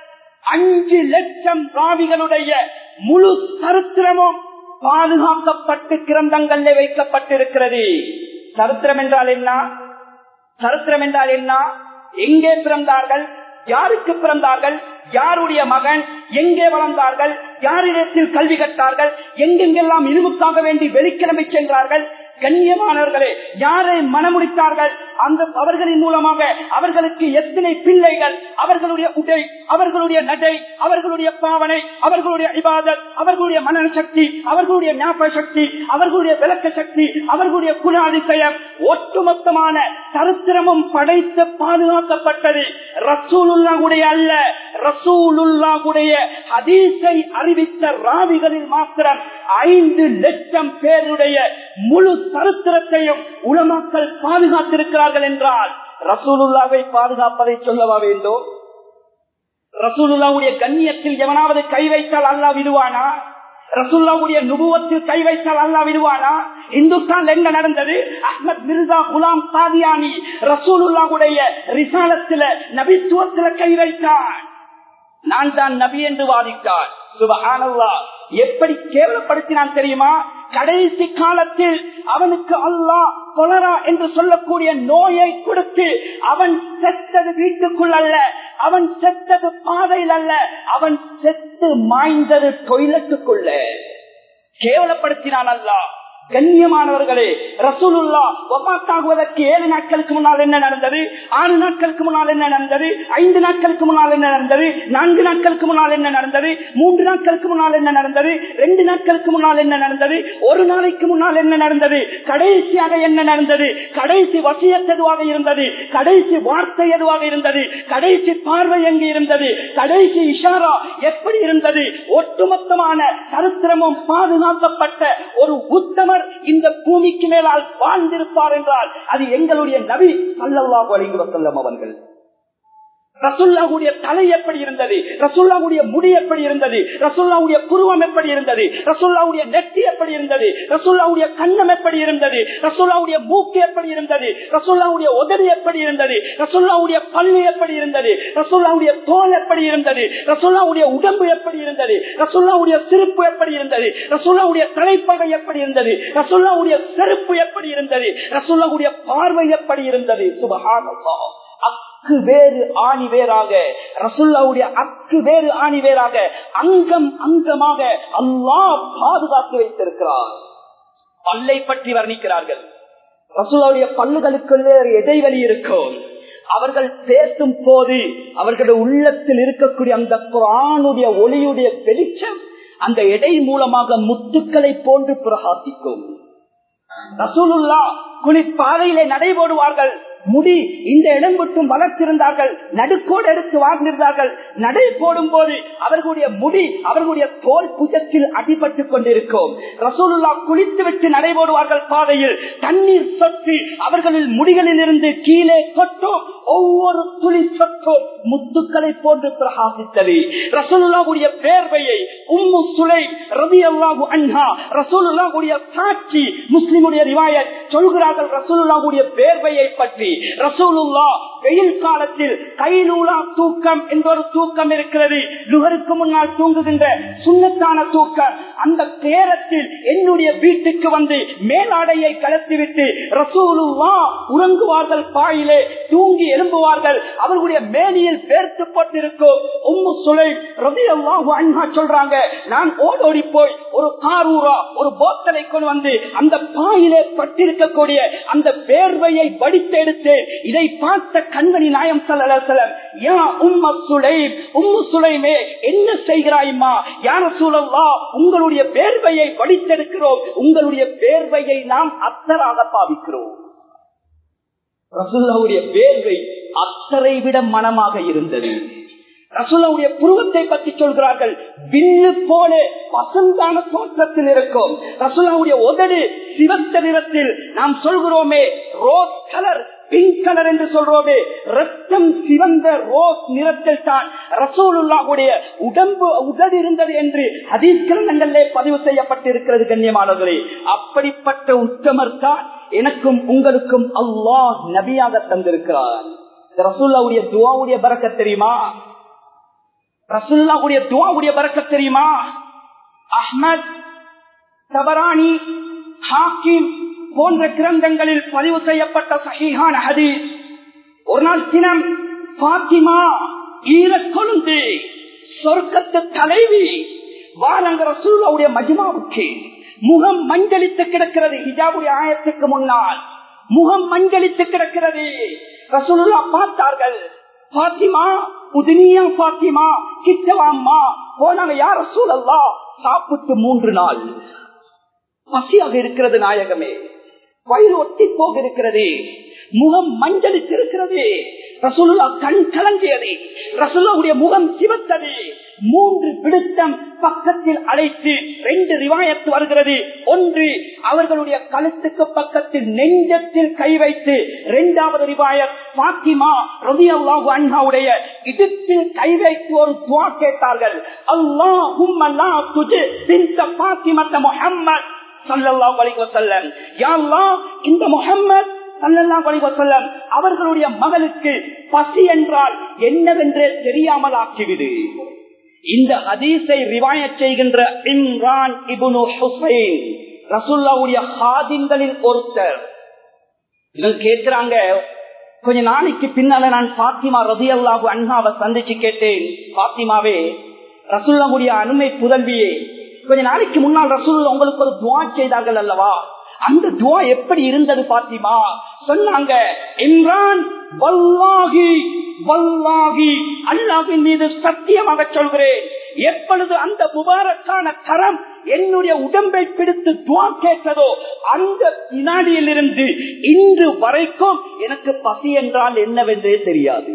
அஞ்சு லட்சம் ராவிகளுடைய முழு சரித்திரமும் பாதுகாக்கப்பட்டு கிரந்தங்கள்ல வைக்கப்பட்டிருக்கிறது சரித்திரம் என்றால் என்ன சரித்திரம் என்றால் என்ன எங்கே பிறந்தார்கள் யாருக்கு பிறந்தார்கள் யாருடைய மகன் எங்கே வளர்ந்தார்கள் யாரிடத்தில் கல்வி கற்றார்கள் எங்கெங்கெல்லாம் இருமுக்காக வேண்டி வெளிக்கிழமை சென்றார்கள் கண்ணியமானவர்களே யாரை மனமுடித்தார்கள் அந்த அவர்களின் மூலமாக அவர்களுக்கு எத்தனை பிள்ளைகள் அவர்களுடைய உடை அவர்களுடைய நடை அவர்களுடைய பாவனை அவர்களுடைய இபாதத் அவர்களுடைய மன சக்தி அவர்களுடைய ஞாபக சக்தி அவர்களுடைய விளக்க சக்தி அவர்களுடைய குணாதிசயம் ஒட்டுமொத்தமான சரித்திரமும் படைத்து பாதுகாக்கப்பட்டது ரசூலுல்லாவுடைய அல்ல ரசூலுல்லாவுடைய ஹதீஸை அறிவித்த ராவிகளில் மாத்திரம் ஐந்து லட்சம் பேருடைய முழு சரித்திரத்தையும் உலமாக்கள் பாதுகாத்திருக்கிறார்கள் என்றால் ரசூலுல்லாவை பாதுகாப்பதை சொல்லவா வேண்டும் ரசூலுல்லாவுடைய கண்ணியத்தில் எவனாவது கை வைத்தால் அல்லா விடுவானா ரசூல்லாவுடைய நுபுவத்தில் கை வைத்தால் அல்லா விடுவானா இந்துஸ்தான் என்ன நடந்தது அஹ்மத் மிர்சா குலாம் காதியானி ரசூலுல்லாவுடைய ரிசாலத்தில நபித்துவத்தில கை வைத்தான் நான் தான் நபி என்று வாதிட்டான் சுபஹானல்லா எப்படி கேவலப்படுத்தினான் தெரியுமா கடைசி காலத்தில் அவனுக்கு அல்லாஹ் கொலரா என்று சொல்லக்கூடிய நோயை கொடுத்து அவன் செத்தது வீட்டுக்குள் அல்ல அவன் செத்தது பாதையில் அல்ல அவன் செத்து மாய்ந்தது டொய்லெட்டுக்குள்ள கேவலப்படுத்தினான் அல்லா கண்ணியமானவர்களே ரசூலுல்லா ஒப்பாத்தாகுவதற்கு ஏழு நாட்களுக்கு முன்னால் என்ன நடந்தது ஆறு நாட்களுக்கு முன்னால் என்ன நடந்தது ஐந்து நாட்களுக்கு முன்னால் என்ன நடந்தது நான்கு நாட்களுக்கு முன்னால் என்ன நடந்தது மூன்று நாட்களுக்கு முன்னால் என்ன நடந்தது ரெண்டு நாட்களுக்கு முன்னால் என்ன நடந்தது ஒரு நாளைக்கு முன்னால் என்ன நடந்தது கடைசியாக என்ன நடந்தது கடைசி வசியத் எதுவாக இருந்தது கடைசி வார்த்தை எதுவாக இருந்தது கடைசி பார்வை எங்கு இருந்தது கடைசி இஷாரா எப்படி இருந்தது ஒட்டுமொத்தமான சரித்திரமும் பாதுகாக்கப்பட்ட ஒரு உத்தம இந்த பூமிக்கு மேலால் வாழ்ந்திருப்பார் என்றால் அது எங்களுடைய நபி சல்லல்லாஹு அலைஹி வஸல்லம் அவர்கள் ரசுல்லாவுடைய தலை எப்படி இருந்தது ரசுல்லாவுடைய முடி எப்படி இருந்தது ரசுல்லாவுடைய புருவம் எப்படி இருந்தது ரசுல்லாவுடைய நெட்டி எப்படி இருந்தது ரசுல்லாவுடைய கண்ணம் எப்படி இருந்தது ரசுல்லாவுடைய மூக்கு எப்படி இருந்தது ரசுல்லாவுடைய உதவி எப்படி இருந்தது ரசுல்லாவுடைய பல்லு எப்படி இருந்தது ரசுல்லாவுடைய தோல் எப்படி இருந்தது ரசுல்லாவுடைய உடம்பு எப்படி இருந்தது ரசுல்லாவுடைய சிரிப்பு எப்படி இருந்தது ரசுல்லாவுடைய தலைப்பகை எப்படி இருந்தது ரசுல்லாவுடைய செருப்பு எப்படி இருந்தது ரசுல்லாவுடைய பார்வை எப்படி இருந்தது சுபகானல்லா அக்கு வேறு ஆணி வேறாக ரசுல்லாவுடைய அக்கு வேறு ஆணி வேறாக அங்கம் அங்கமாக அல்லாஹ் பாதுகாத்து வைத்திருக்கிறார் பல்லை பற்றி வர்ணிக்கிறார்கள் ரசுல்லாவுடைய பல்லுகளுக்குள்ளே ஒரு இடைவெளி இருக்கும் அவர்கள் பேசும் போது அவர்களுடைய உள்ளத்தில் இருக்கக்கூடிய அந்த குரானுடைய ஒளியுடைய வெளிச்சம் அந்த எடை மூலமாக முத்துக்களை போன்று பிரகாசிக்கும் ரசூலுல்லா குளிப்பாதையிலே நடைபோடுவார்கள் முடி இந்த இடம் விட்டும் வளர்த்திருந்தார்கள் நடுக்கோடு எடுத்து வாழ்ந்திருந்தார்கள் நடை போடும் போது அவர்களுடைய முடி அவர்களுடைய தோல் புஜத்தில் அடிபட்டு கொண்டிருக்கும் ரசூலுல்லா குளித்து விட்டு நடைபோடுவார்கள் பாதையில் தண்ணீர் சொட்டு அவர்களின் முடிகளில் இருந்து கீழே கொட்டும் ஒவ்வொரு துளி சொட்டும் முத்துக்களை போன்று பிரகாசித்தது ரசூலுல்லாவுடைய பேர்வையை உம்மு சுலை ரவி அல்லாஹு அன்ஹா ரசூலுல்லாவுடைய சாட்சி முஸ்லிமுடைய ரிவாயத் சொல்கிறார்கள் ரசூலுல்லாவுடைய பேர்வையை பற்றி ரசூலுல்லா வெயில் காலத்தில் கைலூலா தூக்கம் என்ற ஒரு தூக்கம் இருக்கிறது லுகருக்கு முன்னால் தூங்குகின்ற சுண்ணத்தான தூக்கம் அந்த நேரத்தில் என்னுடைய வீட்டுக்கு வந்து மேலாடையை கலத்திவிட்டு ரசூலுல்லா உறங்குவார்கள் பாயிலே தூங்கி எழும்புவார்கள் அவர்களுடைய மேனியில் பேர்த்துப்பட்டிருக்கும் உம்மு சுலை ரதியல்லாஹு அன்ஹா சொல்றாங்க நான் ஓடோடி போய் ஒரு காரூரா ஒரு போத்தலை கொண்டு வந்து அந்த பாயிலே பட்டிருக்கக்கூடிய அந்த வேர்வையை வடித்தெடுத்து இதை பார்த்த கண்மணி நாயம் சலம் யா உம்ம சுலை உம்மு சுலைமே என்ன செய்கிறாய்மா யார சூழல்லா உங்களுடைய வேர்வையை வடித்தெடுக்கிறோம் உங்களுடைய வேர்வையை நாம் அத்தராக பாவிக்கிறோம் ரசுல்லாவுடைய வேர்வை அத்தரை விட மனமாக இருந்தது ரசுல்லாவுடைய புருவத்தை பற்றி சொல்கிறார்கள் வில்லு போல பசுந்தான தோற்றத்தில் இருக்கும் ரசுல்லாவுடைய உதடு சிவத்த நிறத்தில் நாம் சொல்கிறோமே ரோஸ் கலர் பிங்க் கலர் என்று சொல்றோமே ரத்தம் சிவந்த ரோஸ் நிறத்தில் தான் ரசூலுல்லாவுடைய உடம்பு உடல் இருந்தது என்று அதிர்கிரணங்களிலே பதிவு செய்யப்பட்டிருக்கிறது கண்ணியமானவர்களே அப்படிப்பட்ட உத்தமர் தான் எனக்கும் உங்களுக்கும் அல்லாஹ் நபியாக தந்திருக்கிறார் ரசூல்லாவுடைய துவாவுடைய பறக்க தெரியுமா ரசூல்லாவுடைய துவாவுடைய பறக்க தெரியுமா அஹ்மத் தபரானி ஹாக்கிம் போன்ற கிரந்தங்களில் பதிவு செய்யப்பட்ட சஹீஹான ஹதீஸ் ஒரு நாள் தினம் பாத்திமா ஈரக்கொழுந்து சொர்க்கத்து தலைவி வாரங்க ரசூல்லாவுடைய மஜிமாவுக்கு முகம் மஞ்சளித்து கிடக்கிறது ஹிஜாவுடைய ஆயத்துக்கு முன்னால் முகம் மஞ்சளித்து கிடக்கிறது ரசூலுல்லா பார்த்தார்கள் பாத்திமா புதுனியா பாத்திமா கிட்டவாம்மா போனாங்க யார் ரசூலல்லா சாப்பிட்டு மூன்று நாள் பசியாக இருக்கிறது நாயகமே வயிறு ஒட்டி போக இருக்கிறது முகம் மஞ்சளித்து இருக்கிறது ரசூலுல்லா கண் கலங்கியது ரசூல்லாவுடைய முகம் சிவத்தது மூன்று பிடித்தம் பக்கத்தில் அழைத்து ரெண்டு ரிவாயத்து வருகிறது ஒன்று அவர்களுடைய கழுத்துக்கு பக்கத்தில் நெஞ்சத்தில் கை வைத்து இரண்டாவது ரிவாயத் பாத்திமா ரவி அல்லாஹு அண்ணாவுடைய இடுப்பில் கை வைத்து ஒரு துவா கேட்டார்கள் அல்லாஹும் அல்லா துஜு பிந்த பாத்திமத்த முஹம்மத் சல்லல்லாஹு அலைஹி வஸல்லம் யா அல்லாஹ் இந்த முஹம்மத் சல்லல்லாஹு அலைஹி வஸல்லம் அவர்களுடைய மகளுக்கு பசி என்றால் என்னவென்றே தெரியாமல் ஆக்கிவிடு இந்த ஹதீஸை ரிவாயத் செய்கின்ற இம்ரான் இபுனு ஹுசைன் ரசுல்லாவுடைய ஹாதின்களில் ஒருத்தர் இவங்க கேட்கிறாங்க கொஞ்ச நாளைக்கு பின்னால நான் பாத்திமா ரதி அல்லாஹு அண்ணாவை சந்திச்சு கேட்டேன் பாத்திமாவே ரசுல்லாவுடைய அனுமை புதல்வியே கொஞ்ச நாளைக்கு முன்னால் ரசூல் உங்களுக்கு ஒரு துவா செய்தார்கள் அல்லவா அந்த துவா எப்படி இருந்தது பாத்திமா சொன்னாங்க இம்ரான் வல்லாகி வல்லாகி அல்லாவின் மீது சத்தியமாக சொல்கிறேன் எப்பொழுது அந்த முபாரக்கான கரம் என்னுடைய உடம்பை பிடித்து துவா கேட்டதோ அந்த வினாடியிலிருந்து இன்று வரைக்கும் எனக்கு பசி என்றால் என்னவென்றே தெரியாது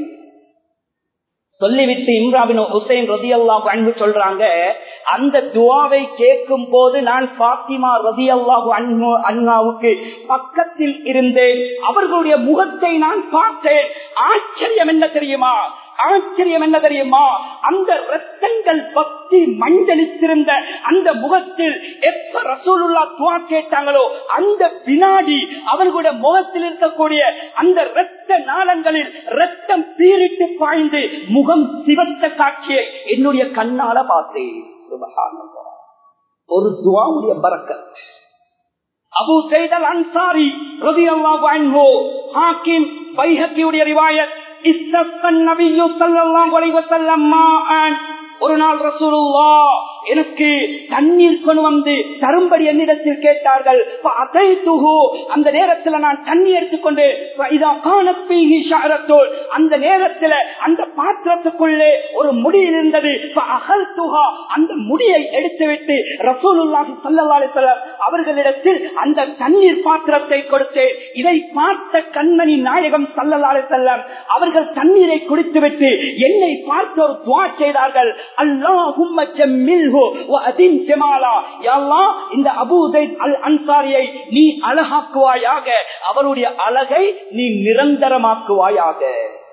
சொல்லிவிட்டு இம்ராபின் ஹுசைன் ரதி அல்லாஹ் அன்பு சொல்றாங்க அந்த துவாவை கேட்கும் போது நான் பாத்திமா ரதி அல்லாஹு அன்பு அண்ணாவுக்கு பக்கத்தில் இருந்தேன் அவர்களுடைய முகத்தை நான் பார்த்தேன் ஆச்சரியம் என்ன தெரியுமா ஆச்சரியம் என்ன தெரியுமா அந்த ரத்தங்கள் பக்தி மஞ்சளித்திருந்த அந்த முகத்தில் எப்ப ரசூலுல்லா துவா கேட்டாங்களோ அந்த வினாடி அவர்களுடைய முகத்தில் இருக்கக்கூடிய அந்த ரத்த நாளங்களில் ரத்தம் பீரிட்டு பாய்ந்து முகம் சிவத்த காட்சியை என்னுடைய கண்ணால பார்த்தேன் சுபஹானல்லாஹ். ஒரு துவாவுடைய பறக்கத் அபு செய்தல் அன்சாரி ரவி அல்லாஹு ஹாக்கிம் பைஹக்கியுடைய ரிவாயத் இஸ்தஃபன் நபியு ஸல்லல்லாஹு அலைஹி வஸல்லம் மாஅன் ஒரு நாள் ரசூலுல்லா எனக்கு தண்ணீர் கொண்டு வந்து தரும்படி என்னிடத்தில் கேட்டார்கள் فأتيته. அந்த நேரத்தில் நான் தண்ணி எடுத்துக்கொண்டு فإذا كانت فيه شعرة. அந்த நேரத்தில் அந்த பாத்திரத்துக்குள்ளே ஒரு முடி இருந்தது فأخذتها. அந்த முடியை எடுத்துவிட்டு ரசூலுல்லாஹி ஸல்லல்லாஹு அலைஹி வஸல்லம் அவர்களிடத்தில் அந்த தண்ணீர் பாத்திரத்தை கொடுத்தேன் இதை பார்த்த கண்மணி நாயகம் ஸல்லல்லாஹு அலைஹி வஸல்லம் அவர்கள் தண்ணீரை குடித்துவிட்டு என்னை பார்த்து ஒரு துவா செய்தார்கள் அல்லாஹும்ம ஜம்மில்ஹு வ அதின் ஜமாலா யா அல்லாஹ் இந்த அபூ ஸைத் அல் அன்சாரியை நீ அழகாக்குவாயாக அவருடைய அழகை நீ நிரந்தரமாக்குவாயாக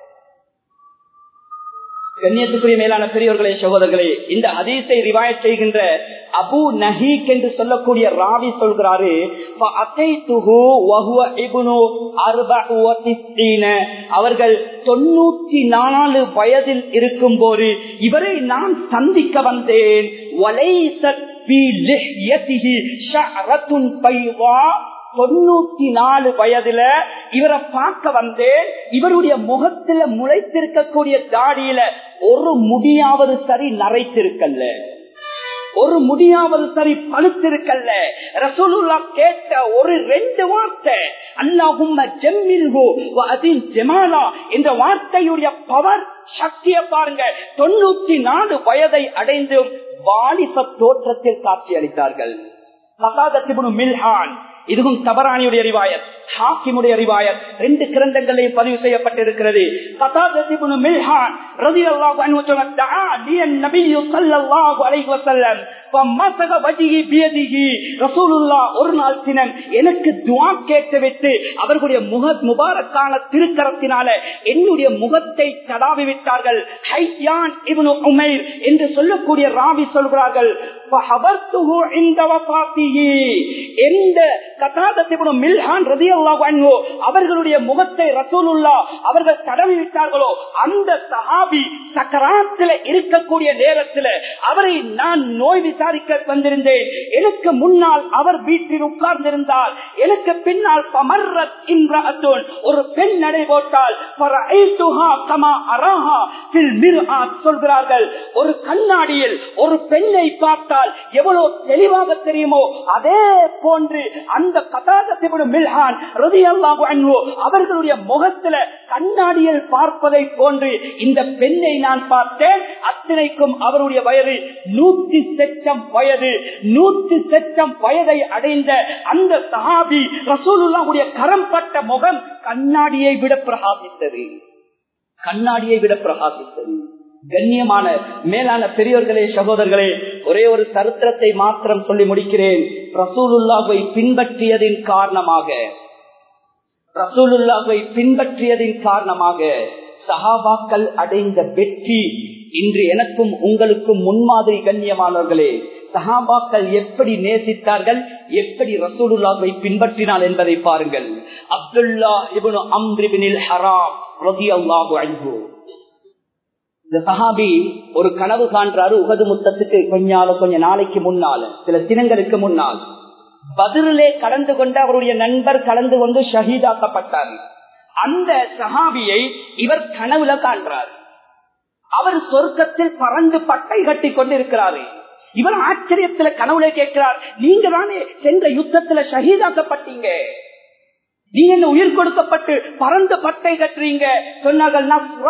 கண்ணியத்துக்குரிய மேலான பெரியவர்களே சகோதரர்களே இந்த ஹதீஸை ரிவாயத் செய்கின்ற அபு நஹீக் என்று சொல்லக்கூடிய ராவி சொல்கிறாரு فَأَتَيْتُهُ وَهُوَ ابْنُ أَرْبَعِ وَتِسْعِينَ. அவர்கள் தொண்ணூத்தி நாலு வயதில் இருக்கும் போது இவரை நான் சந்திக்க வந்தேன் وَلَيْسَتْ فِي لِحْيَتِهِ شَعْرَةٌ بَيْضَاء தொண்ணூத்தி நாலு வயதுல இவரை பார்க்க வந்து இவருடைய முகத்துல முளைத்திருக்கக்கூடிய தாடியில ஒரு முடியாவது சரி நரைத்திருக்கல்ல ஒரு முடியாவது சரி பழுத்திருக்கல்ல ரசூலுல்லா கேட்ட ஒரு ரெண்டு வார்த்தை அல்லாஹும்ம ஜெம்மில்ஹு வ அதின் ஜமாலா என்ற வார்த்தையுடைய பவர் சக்தியை பாருங்க தொண்ணூத்தி நாலு வயதை அடைந்து வாலிப தோற்றத்தில் காட்சி அளித்தார்கள் மில்ஹான் இதுவும் தபரானியுடைய ரிவாயத் ஹாக்கிமுடைய ரிவாயத் ரெண்டு கிரந்தங்களையும் பதிவு செய்யப்பட்டிருக்கிறது மில்ஹான் ரலியல்லாஹு அன்ஹு சொன்ன தஆ லியன் நபியு ஸல்லல்லாஹு அலைஹி வஸல்லம் ஃபமஸக வஜ்ஹி பியதிஹி ரசூலுல்லாஹ் ஒரு நாள் தினம் எனக்கு துஆ கேட்டுவிட்டு அவர்களுடைய முக முபாரக்கான திருக்கரத்தினால என்னுடைய முகத்தை தடாவி விட்டார்கள் ஹையான் இப்னு உமைர் என்று சொல்லக்கூடிய ராவி சொல்கிறார்கள் فحضرته عند وفاته எந்த கதாதத்திபுடு மில்ஹான் ரதியல்லாஹு அன்ஹு அவர்களுடைய முகத்தை ரசூலுல்லா அவர்கள் தடவி விட்டார்களோ அந்த சஹாபி சக்கராத்துல இருக்கக்கூடிய நேரத்தில் அவரை நான் நோய் விசாரிக்க வந்திருந்தேன் எனக்கு முன்னால் அவர் வீட்டில் உட்கார்ந்திருந்தால் எனக்கு பின்னால் பமர்ரத் இம்ரஅத்துன் ஒரு பெண் நடை போட்டால் ஃபரஐதுஹா கமா அராஹா ஃபில் மிர்ஆத் சொல்கிறார்கள் ஒரு கண்ணாடியில் ஒரு பெண்ணை பார்த்தால் எவ்வளவு தெளிவாக தெரியுமோ அதே போன்று அந்த கதாகத்திபுடு மில்ஹான் ரதியல்லாஹு அன்ஹு அவர்களுடைய முகத்துல கண்ணாடியில் பார்ப்பதை போன்று இந்த பெண்ணை நான் பார்த்தேன் அத்தனைக்கும் அவருடைய வயது நூத்தி செச்சம் வயது நூத்தி செச்சம் வயதை அடைந்த அந்த சஹாபி ரசூலுல்லாவுடைய கரம் பட்ட முகம் கண்ணாடியை விட பிரகாசித்தது கண்ணாடியை விட பிரகாசித்தது கண்ணியமான மேலான பெரியோர்களே சகோதரர்களே ஒரே ஒரு சரித்திரத்தை மாத்திரம் சொல்லி முடிக்கிறேன் ரசூலுல்லாவை பின்பற்றியதின் காரணமாக ரசூலுல்லாவை பின்பற்றியதின் காரணமாக சஹாபாக்கள் அடைந்த வெற்றி இன்று எனக்கும் உங்களுக்கும் முன்மாதிரி கண்ணியமானவர்களே சஹாபாக்கள் எப்படி நேசித்தார்கள் எப்படி ரசூலுல்லாவை பின்பற்றினார் என்பதை பாருங்கள் அப்துல்லா இவனு அம்ரிபினில் ஹராம் ரதி அல்லாஹு அன்பு இந்த சஹாபி ஒரு கனவு காண்றாரு உகது முத்தத்துக்கு கொஞ்சால கொஞ்ச நாளைக்கு முன்னால சில தினங்களுக்கு முன்னால் பதிலே கலந்து கொண்டு அவருடைய நண்பர் கலந்து கொண்டு ஷஹீதாக்கப்பட்டார் அந்த சஹாபியை இவர் கனவுல காண்றார் அவர் சொர்க்கத்தில் பறந்து பட்டை கட்டி கொண்டு இருக்கிறாரு இவர் ஆச்சரியத்துல கனவுல கேட்கிறார் நீங்க தானே சென்ற யுத்தத்துல ஷஹீதாக்கப்பட்டீங்க நீங்க என்ன உயிர் கொடுக்கப்பட்டு பறந்து பட்டை கட்டுறீங்க சொன்னார்கள்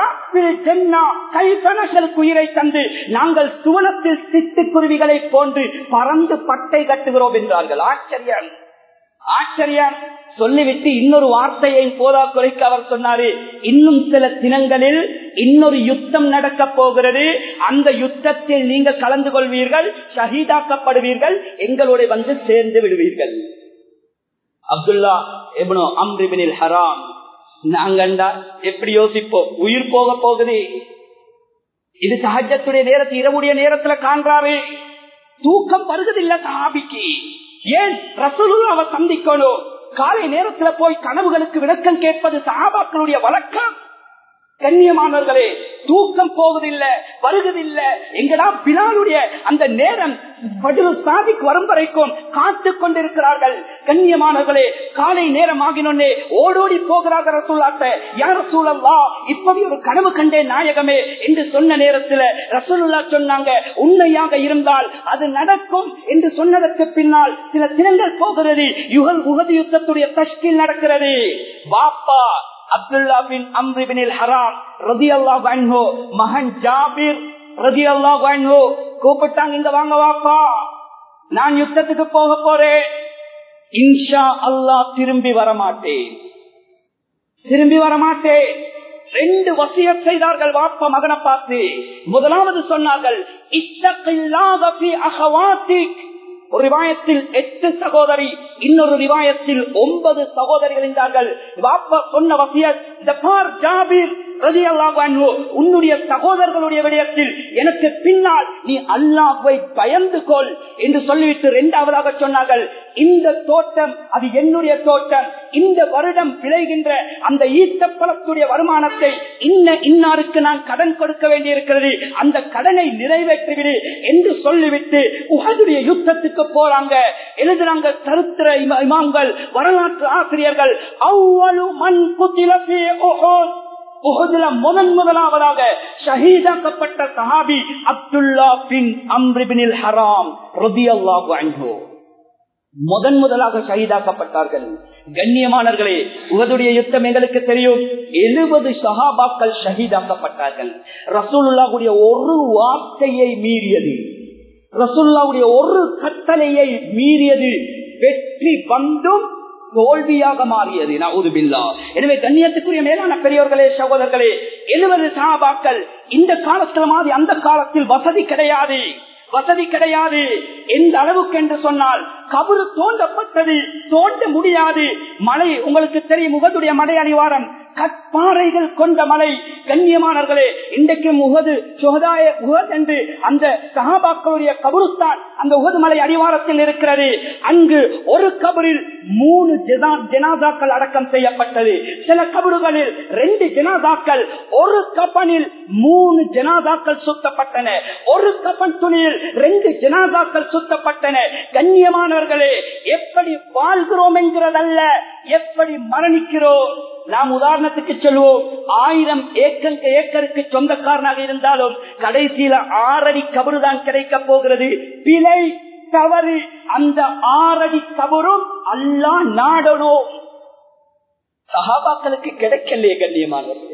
உயிரை தந்து நாங்கள் சுவனத்தில் சிட்டுக்குருவிகளை போன்று பறந்து பட்டை கட்டுகிறோம் என்றார்கள் ஆச்சரியம் ஆச்சரியம் சொல்லிவிட்டு இன்னொரு வார்த்தையை போதா குறைக்க அவர் சொன்னாரு இன்னும் சில தினங்களில் இன்னொரு யுத்தம் நடக்க போகிறது அந்த யுத்தத்தில் நீங்கள் கலந்து கொள்வீர்கள் ஷஹீதாக்கப்படுவீர்கள் எங்களோட வந்து சேர்ந்து விடுவீர்கள் அப்துல்லா எபனோ அம்ரிபினில் ஹராம் நாங்கண்டா எப்படி யோசிப்போம் உயிர் போக போகுது இது சகஜத்துடைய நேரத்தில் இரவுடைய நேரத்துல காண்றாரு தூக்கம் வருவதில்லை சஹாபிக்கு ஏன் ரசூலுல்லாவை சந்திக்கணும் காலை நேரத்துல போய் கனவுகளுக்கு விளக்கம் கேட்பது சஹாபாக்களுடைய வழக்கம் கண்ணியமானவர்களே தூக்கம் போவதில்லை வருவதில்லை எங்கடா பிலாலுடைய அந்த நேரம் சாதிக்கு வரும் வரைக்கும் காத்து கொண்டிருக்கிறார்கள் கண்ணியமானவர்களே காலை நேரம் ஆகினோன்னே ஓடோடி போகிறார்கள் ரசூல்லாட்ட யார் ரசூலல்லா இப்படி ஒரு கனவு கண்டே நாயகமே என்று சொன்ன நேரத்தில் ரசூலுல்லா சொன்னாங்க உண்மையாக இருந்தால் அது நடக்கும் என்று சொன்னதற்கு பின்னால் சில தினங்கள் போகிறது யுகல் உகது யுத்தத்துடைய தஷ்கில் நடக்கிறது வாப்பா அப்துல்லா பின் அம்ரிபினில் ஹராம் ரதி அல்லாஹ் மகன் ஜாபிர் ரதி அல்லாஹ் கூப்பிட்டாங்க இங்க வாங்க வாப்பா நான் யுத்தத்துக்கு போக போறேன் இன்ஷா அல்லாஹ் திரும்பி வரமாட்டேன் திரும்பி வரமாட்டேன் ரெண்டு வசிய செய்தார்கள் வாப்ப மகனை பார்த்து முதலாவது சொன்னார்கள் இத்தகில்லாத ஒரு ரிவாயத்தில் எட்டு சகோதரி இன்னொரு ரிவாயத்தில் ஒன்பது சகோதரிகள் இருந்தார்கள் வாப்பா சொன்ன வசியத் ஜாபீர் ரலியல்லாஹு அன்ஹு உன்னுடைய சகோதரர்களுடைய விடயத்தில் எனக்கு பின்னால் நீ அல்லாஹ்வை பயந்து கொள் என்று சொல்லிவிட்டு இரண்டாவதாக சொன்னார்கள் இந்த தோட்டம் அது என்னுடைய தோட்டம் இந்த வருடம் விளைகின்ற அந்த ஈட்டப்பழத்துடைய வருமானத்தை இன்ன இன்னாருக்கு நான் கடன் கொடுக்க வேண்டியிருக்கிறது அந்த கடனை நிறைவேற்றிவிடு என்று சொல்லிவிட்டு உகதுடைய யுத்தத்துக்கு போறாங்க எழுதுறாங்க சரித்திர இம- இமாம்கள் வரலாற்று ஆசிரியர்கள் அவ்வளவு மண் குத்திலப்பே உஹதுல முதன் முதலாவதாக ஷஹீதாக்கப்பட்ட சஹாபி அப்துல்லா பின் அம்ரிபினில் ஹராம் ரதியல்லாஹு அன்ஹு முதன் முதலாக ஷஹீதாக்கப்பட்டார்கள் கண்ணியமானர்களே உகதுடைய யுத்தம் எங்களுக்கு தெரியும் எழுபது சஹாபாக்கள் ஷஹீதாக்கப்பட்டார்கள் ரசூலுல்லாவுடைய ஒரு வார்த்தையை மீறியது ரசூலுல்லாவுடைய ஒரு கட்டளையை மீறியது வெற்றி வந்தும் தோல்வியாக மாறியது நவுதுபில்லா எனவே கண்ணியத்துக்குரிய மேலான பெரியோர்களே சகோதரர்களே எழுபது சஹாபாக்கள் இந்த காலத்துல மாதிரி அந்த காலத்தில் வசதி கிடையாது வசதி கிடையாது எந்த அளவுக்கு என்று சொன்னால் கபரு தோண்டப்பட்டது தோண்ட முடியாது மலை உங்களுக்கு தெரியும் முகத்துடைய மலை அணிவாரம் கற்பாறைகள் கொண்ட மலை கண்ணியமானவர்களே இன்றைக்கு முகது சுகதாய உகத் என்று அந்த சகாபாக்களுடைய கபருத்தான் அந்த உகது மலை அடிவாரத்தில் இருக்கிறது அங்கு ஒரு கபரில் மூணு ஜனா- ஜனாதாக்கள் அடக்கம் செய்யப்பட்டது சில கபறுகளில் ரெண்டு ஜனாதாக்கள் ஒரு கப்பனில் மூணு ஜனாதாக்கள் சுத்தப்பட்டன ஒரு கப்பன் துணியில் ரெண்டு ஜனாதாக்கள் சுத்தப்பட்டன கண்ணியமானவர்களே எப்படி வாழ்கிறோம் என்கிறதல்ல எப்படி மரணிக்கிறோம் நாம் உதாரணத்துக்கு சொல்லுவோம் ஆயிரம் ஏக்கர் ஏக்கருக்கு சொந்தக்காரனாக இருந்தாலும் கடைசியில ஆறடி கபரு தான் கிடைக்க போகிறது பிழை தவறு அந்த ஆறடி கபரும் அல்லா நாடணும் சகாபாக்களுக்கு கிடைக்கலையே கண்ணியமானவர்களே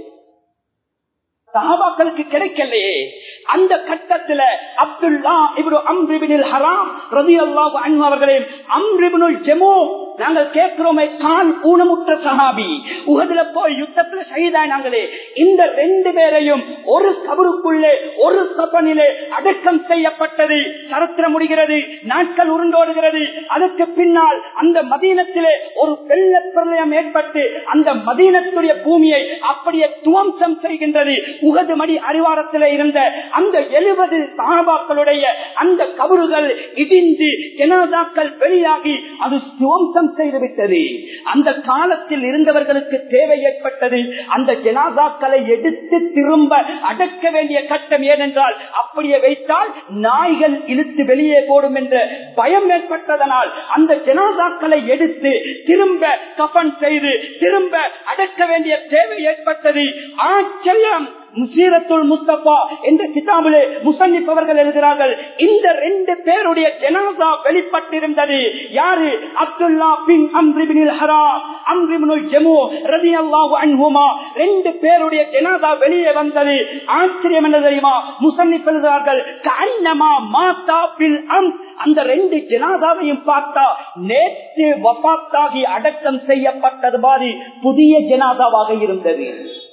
சஹாபாக்களுக்கு கிடைக்கலையே அந்த கட்டத்துல அப்துல்லா இவரு அம்ரிபினில் ஹராம் ரதி அல்லாஹு அன்பு அவர்களே அம்ரிபினுல் ஜெமோ நாங்கள் கேட்கிறோமே கால் ஊனமுற்ற சஹாபி உகதுல போய் யுத்தத்துல ஷஹீதானாங்களே இந்த ரெண்டு பேரையும் ஒரு கபருக்குள்ளே ஒரு கப்பனிலே அடக்கம் செய்யப்பட்டது சரித்திரம் முடிகிறது நாட்கள் உருண்டோடுகிறது அதற்கு பின்னால் அந்த மதீனத்திலே ஒரு வெள்ள பிரளயம் ஏற்பட்டு அந்த மதீனத்துடைய பூமியை அப்படியே துவம்சம் செய்கின்றது உகது மடி அரிவாரத்தில் இருந்த அந்த எழுபது சாபாக்களுடைய அந்த கபறுகள் இடிந்து ஜனாதாக்கள் வெளியாகி அது துவம்சம் செய்துவிட்டது அந்த காலத்தில் இருந்தவர்களுக்கு தேவை ஏற்பட்டது அந்த ஜனாதாக்களை எடுத்து திரும்ப அடக்க வேண்டிய கட்டம் ஏனென்றால் அப்படியே வைத்தால் நாய்கள் இழுத்து வெளியே போடும் என்ற பயம் ஏற்பட்டதனால் அந்த ஜனாதாக்களை எடுத்து திரும்ப கபன் செய்து திரும்ப அடக்க வேண்டிய தேவை ஏற்பட்டது ஆச்சரியம் முசீரத்துல் முஸ்தபா என்ற கிதாபிலே முசன்னிப் அவர்கள் எழுதுகிறார்கள் இந்த ரெண்டு பேருடைய ஜனாதா வெளிப்பட்டிருந்தது யாரு அப்துல்லா பின் அம்ரிபினில் ஹராம் அம்ரிபினுல் ஜமு ரதி அல்லாஹு அன்ஹுமா ரெண்டு பேருடைய ஜனாதா வெளியே வந்தது ஆச்சரியம் என்ன தெரியுமா முசன்னிப் எழுதுகிறார்கள் கண்ணமா மாதா பில் அம் அந்த ரெண்டு ஜனாதாவையும் பார்த்தா நேற்று வபாத்தாகி அடக்கம் செய்யப்பட்டது மாதிரி புதிய ஜனாதாவாக இருந்தது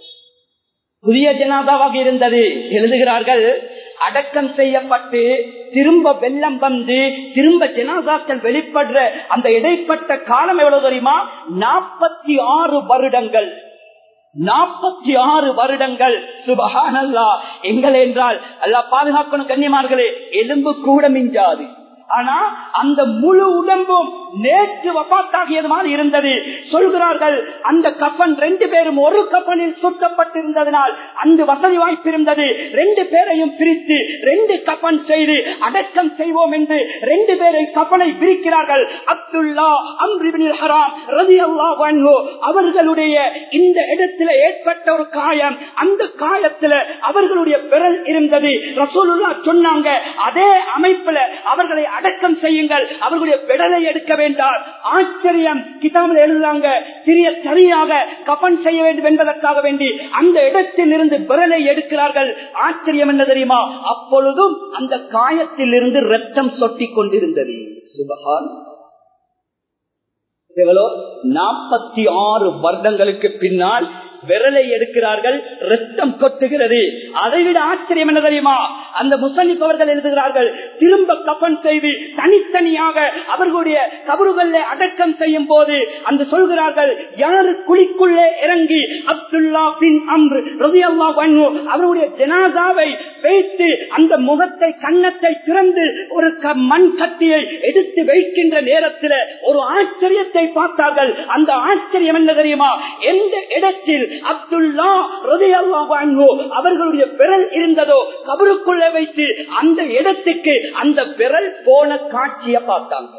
புதிய ஜனாதாவாக இருந்தது எழுதுகிறார்கள் அடக்கம் செய்யப்பட்டு திரும்ப வெள்ளம் வந்து திரும்ப ஜனாதாக்கள் வெளிப்படுற அந்த இடைப்பட்ட காலம் எவ்வளவு தெரியுமா நாற்பத்தி ஆறு வருடங்கள் நாற்பத்தி ஆறு வருடங்கள் சுபகானல்லா எங்கள் என்றால் அல்லா பாதுகாக்கணும் கண்ணியமார்களே எலும்பு கூட மிஞ்சாது ஆனா அந்த முழு உடம்பும் நேற்று வபாத்தாகியது மாதிரி இருந்தது சொல்கிறார்கள் அந்த கப்பன் ரெண்டு பேரும் ஒரு கப்பனில் சுட்டப்பட்டிருந்ததனால் அந்த வசதி வாய்ப்பு இருந்தது ரெண்டு பேரையும் பிரித்து ரெண்டு கப்பன் செய்து அடக்கம் செய்வோம் என்று ரெண்டு பேரை கப்பனை பிரிக்கிறார்கள் அப்துல்லா அம்ரிபினில் ஹராம் ரதி அல்லாஹ் அவர்களுடைய இந்த இடத்துல ஏற்பட்ட ஒரு காயம் அந்த காயத்துல அவர்களுடைய விரல் இருந்தது ரசூலுல்லா சொன்னாங்க அதே அமைப்புல அவர்களை அடக்கம் செய்யுங்கள் அவர்களுடைய விடலை எடுக்க வேண்டாம் ஆச்சரியம் கிதாபில் எழுதுறாங்க சிறிய சரியாக கபன் செய்ய வேண்டும் என்பதற்காக வேண்டி அந்த இடத்தில் இருந்து விரலை எடுக்கிறார்கள் ஆச்சரியம் என்ன தெரியுமா அப்பொழுதும் அந்த காயத்தில் இருந்து ரத்தம் சொட்டி கொண்டிருந்தது சுபகான் நாற்பத்தி ஆறு வருடங்களுக்கு பின்னால் விரலை எடுக்கிறார்கள் ரத்தம் கொட்டுகிறது அதைவிட ஆச்சரியம் என்ன தெரியுமா அந்த முசல்லிப் அவர்கள் எழுதுகிறார்கள் திரும்ப கப்பன் செய்து தனித்தனியாக அவர்களுடைய கபறுகளில் அடக்கம் செய்யும் போது அந்த சொல்கிறார்கள் யாரு குழிக்குள்ளே இறங்கி அப்துல்லா பின் அம்ரு ரவி அல்லா அவருடைய ஜனாதாவை வைத்து அந்த முகத்தை கன்னத்தை திறந்து ஒரு க- மண் கட்டியை எடுத்து வைக்கின்ற நேரத்தில் ஒரு ஆச்சரியத்தை பார்த்தார்கள் அந்த ஆச்சரியம் என்ன தெரியுமா எந்த இடத்தில் அப்துல்லா ரவி அல்லா அவர்களுடைய விரல் இருந்ததோ கபருக்குள்ளே வைத்து அந்த இடத்துக்கு அந்த விரல் போன காட்சியை பார்த்தாங்க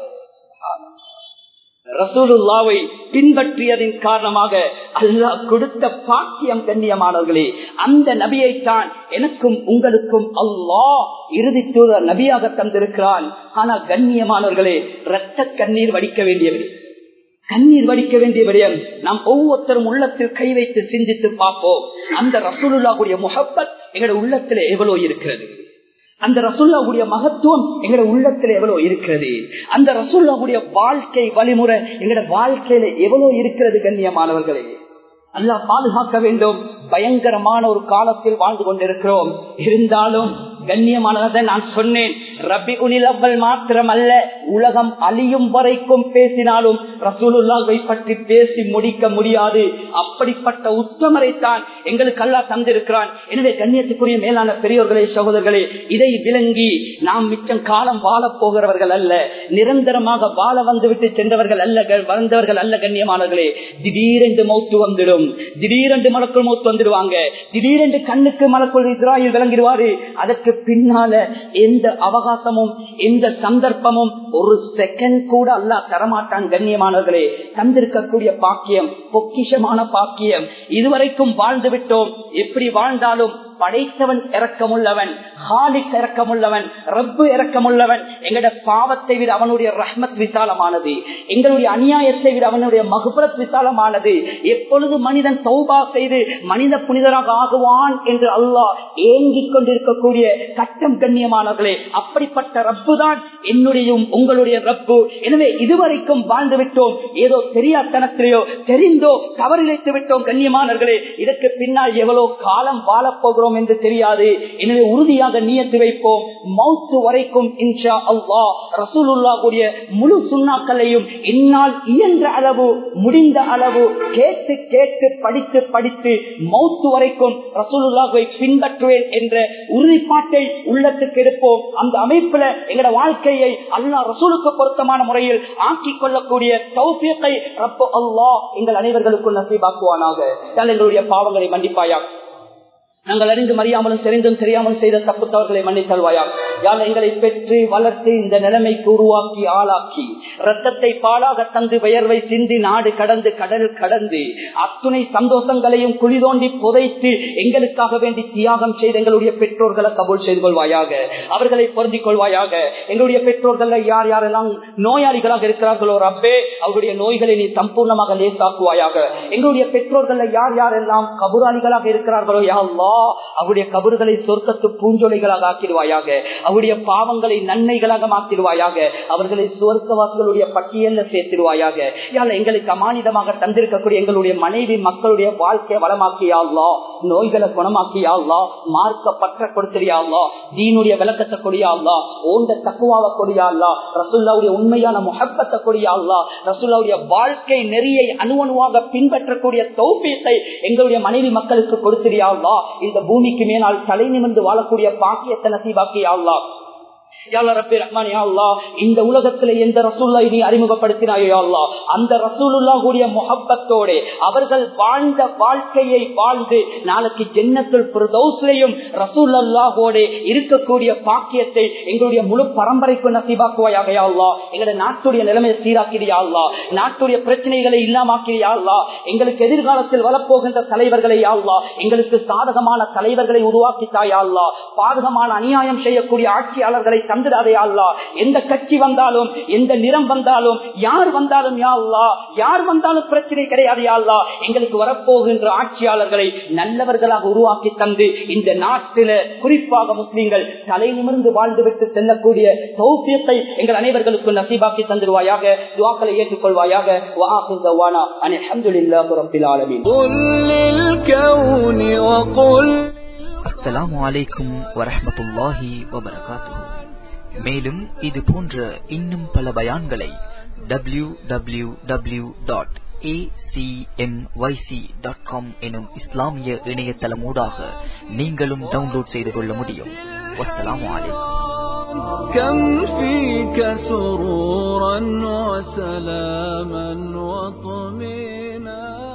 ரசூலுல்லாவை பின்பற்றியதின் காரணமாக அல்லாஹ் கொடுத்த பாக்கியம் கண்ணியமானவர்களே அந்த நபியைத்தான் எனக்கும் உங்களுக்கும் அல்லாஹ் இறுதி தூதர் நபியாக தந்திருக்கிறான் ஆனால் கண்ணியமானவர்களே இரத்த கண்ணீர் வடிக்க வேண்டியவர் கண்ணீர் வடிக்க வேண்டிய விடயம் நாம் ஒவ்வொருத்தரும் உள்ளத்தில் கை வைத்து சிந்தித்து பார்ப்போம் அந்த ரசூலுல்லாவுடைய முகப்பத் எங்களுடைய உள்ளத்தில் எவ்வளவு இருக்கிறது அந்த ரசூல்லாவுடைய மகத்துவம் எங்களோட உள்ளத்துல எவ்வளவு இருக்கிறது அந்த ரசூல்லாவுடைய வாழ்க்கை வழிமுறை எங்களோட வாழ்க்கையில எவ்வளவு இருக்கிறது கண்ணியமானவர்களே அல்லாஹ் பாதுகாக்க வேண்டும் பயங்கரமான ஒரு காலத்தில் வாழ்ந்து கொண்டிருக்கிறோம் இருந்தாலும் கண்ணியமானதை நான் சொன்னேன் ரபி உனில் அவ்வள் மாத்திரம் அல்ல உலகம் அழியும் வரைக்கும் பேசினாலும் ரசூலுல்லாவை பற்றி பேசி முடிக்க முடியாது அப்படிப்பட்ட உத்தமரைத்தான் எங்களுக்கு அல்லா தந்திருக்கிறான் எனவே கண்ணியத்துக்குரிய மேலான பெரியோர்களே சகோதரர்களே இதை விளங்கி நாம் மிச்சம் காலம் வாழப் போகிறவர்கள் அல்ல நிரந்தரமாக வாழ வந்துவிட்டு சென்றவர்கள் அல்ல க- வந்தவர்கள் அல்ல கண்ணியமானவர்களே திடீரென்று மௌத்து வந்துடும் திடீரென்று மலக்குள் மௌத்து வந்துடுவாங்க திடீரென்று கண்ணுக்கு மலக்குள் இஸ்ராயில் விளங்கிடுவாரு அதற்கு பின்னால எந்த அவகாசமும் எந்த சந்தர்ப்பமும் ஒரு செகண்ட் கூட அல்ல தரமாட்டான் கண்ணியமானவர்களே தந்திருக்கக்கூடிய பாக்கியம் பொக்கிஷமான பாக்கியம் இதுவரைக்கும் வாழ்ந்து விட்டோம் எப்படி வாழ்ந்தாலும் படைத்தவன் இறக்கமுள்ளவன் ஹாலிக் இறக்கமுள்ளவன் ரப்பு இறக்கமுள்ளவன் எங்களுடைய பாவத்தை விட அவனுடைய ரஹ்மத் விசாலமானது எங்களுடைய அநியாயத்தை விட அவனுடைய மகுபரத் விசாலமானது எப்பொழுது மனிதன் சௌபா செய்து மனித புனிதராக ஆகுவான் என்று அல்லாஹ் ஏங்கிக் கொண்டிருக்கக்கூடிய கட்டம் கண்ணியமானவர்களே அப்படிப்பட்ட ரப்பு தான் என்னுடைய உங்களுடைய ரப்பு எனவே இதுவரைக்கும் வாழ்ந்து விட்டோம் ஏதோ தெரியாதனத்திலேயோ தெரிந்தோ தவறிழைத்து விட்டோம் கண்ணியமானவர்களே இதற்கு பின்னால் எவ்வளவு காலம் வாழப் போகிறோம் என்று தெரியாது எனவே உறுதியாக நியத்து வைப்போம் மௌத்து வரைக்கும் இன்ஷா அல்லா ரசூலுல்லா கூடிய முழு சுண்ணாக்களையும் என்னால் இயன்ற அளவு முடிந்த அளவு கேட்டு கேட்டு படித்து படித்து மௌத்து வரைக்கும் ரசூலுல்லாவை பின்பற்றுவேன் என்ற உறுதிப்பாட்டை உள்ளத்துக்கு எடுப்போம் அந்த அமைப்புல எங்களோட வாழ்க்கையை அல்லாஹ் ரசூலுக்கு பொருத்தமான முறையில் ஆக்கிக் கொள்ளக்கூடிய தௌபியத்தை ரப்ப அல்லாஹ் எங்கள் அனைவர்களுக்கும் நசீபாக்குவானாக யாழ் எங்களுடைய பாவங்களை மன்னிப்பாயாக நாங்கள் அறிந்து மறியாமலும் தெரிந்தும் தெரியாமலும் செய்த தப்பு தவறுகளை மன்னித்தல்வாயா யார் எங்களை பெற்று வளர்த்து இந்த நிலைமைக்கு உருவாக்கி ஆளாக்கி ரத்தத்தை பாலாக தந்து வியர்வை சிந்தி நாடு கடந்து கடல் கடந்து அத்துணை சந்தோஷங்களையும் குழி தோண்டி புதைத்து எங்களுக்காக வேண்டி தியாகம் செய்த எங்களுடைய பெற்றோர்களை கபூல் செய்து கொள்வாயாக அவர்களை பொருந்திக் கொள்வாயாக எங்களுடைய பெற்றோர்கள் யார் யாரெல்லாம் நோயாளிகளாக இருக்கிறார்களோ ரப்பே அவருடைய நோய்களை நீ சம்பூர்ணமாக லேசாக்குவாயாக எங்களுடைய பெற்றோர்கள் யார் யாரெல்லாம் கபுராளிகளாக இருக்கிறார்களோ யா அல்லாஹ் அவருடைய கபறுகளை சொர்க்கத்து பூஞ்சொலைகளாக ஆக்கிடுவாயாக அவருடைய பாவங்களை நன்மைகளாக மாற்றிடுவாயாக அவர்களை சுவர்க்கவாசிகளுடைய பட்டியல்ல சேர்த்திடுவாயாக யாழ் எங்களுக்கு அமானிதமாக தந்திருக்கக்கூடிய எங்களுடைய மனைவி மக்களுடைய வாழ்க்கையை வளமாக்கியாள்லா நோய்களை குணமாக்கியாள்லா மார்க்க பற்ற கொடுத்தியாள்லா தீனுடைய விளக்கத்தை கொடியாள்லா ஓண்ட தக்குவாவை கொடியாள்லா ரசுல்லாவுடைய உண்மையான முகப்பத்தை கொடியாள்லா ரசுல்லாவுடைய வாழ்க்கை நெறியை அணுவணுவாக பின்பற்றக்கூடிய தௌபியத்தை எங்களுடைய மனைவி மக்களுக்கு கொடுத்திரியாள்லா இந்த பூமிக்கு மேலால் தலை நிமிர்ந்து வாழக்கூடிய பாக்கியத்தை நசீபாக்கியாள்லா இந்த உலகத்துல எந்த ரசூல்லா நீ அறிமுகப்படுத்தினாயோ அந்த ரசூலுல்லா கூடிய முகப்பத்தோட அவர்கள் வாழ்ந்த வாழ்க்கையை வாழ்ந்து நாளைக்கு ஜென்னத்துள் பிரதோஸ்லையும் ரசூல் அல்லாஹோட இருக்கக்கூடிய பாக்கியத்தை எங்களுடைய முழு பரம்பரைக்கு நசீபாக்குவாயாக எங்களுடைய நாட்டுடைய நிலைமையை சீராக்கிறியா நாட்டுடைய பிரச்சனைகளை இல்லாமாக்கிறியா எங்களுக்கு எதிர்காலத்தில் வரப்போகின்ற தலைவர்களை யாழ்லா எங்களுக்கு சாதகமான தலைவர்களை உருவாக்கித்தாயா பாதகமான அநியாயம் செய்யக்கூடிய ஆட்சியாளர்களை தந்துடாதே அல்லா எந்த கட்சி வந்தாலும் எந்த நிறம் வந்தாலும் யார் வந்தாலும் யா அல்லா யார் வந்தாலும் பிரச்சனை கிடையாது யா அல்லா எங்களுக்கு வரப்போகின்ற ஆட்சியாளர்களை நல்லவர்களாக உருவாக்கி தந்து இந்த நாட்டில குறிப்பாக முஸ்லீம்கள் தலை நிமிர்ந்து வாழ்ந்துவிட்டு செல்லக்கூடிய சௌசியத்தை எங்கள் அனைவர்களுக்கும் நசீபாக்கி தந்துடுவாயாக துவாக்களை ஏற்றுக்கொள்வாயாக வாஹு தவானா அனி அல்ஹம்துலில்லாஹி ரப்பில் ஆலமீன் قل للكون وقل அஸ்ஸலாமு அலைக்கும் வரஹ்மத்துல்லாஹி வபரகாத்துஹு மேலும் இது போன்ற இன்னும் பல பயான்களை W W W dot dot com எனும் இஸ்லாமிய இணையதளமூடாக நீங்களும் டவுன்லோட் செய்து கொள்ள முடியும் வஸ்ஸலாமு அலைக்கும் كم فيك سرورا وسلاما وطمينا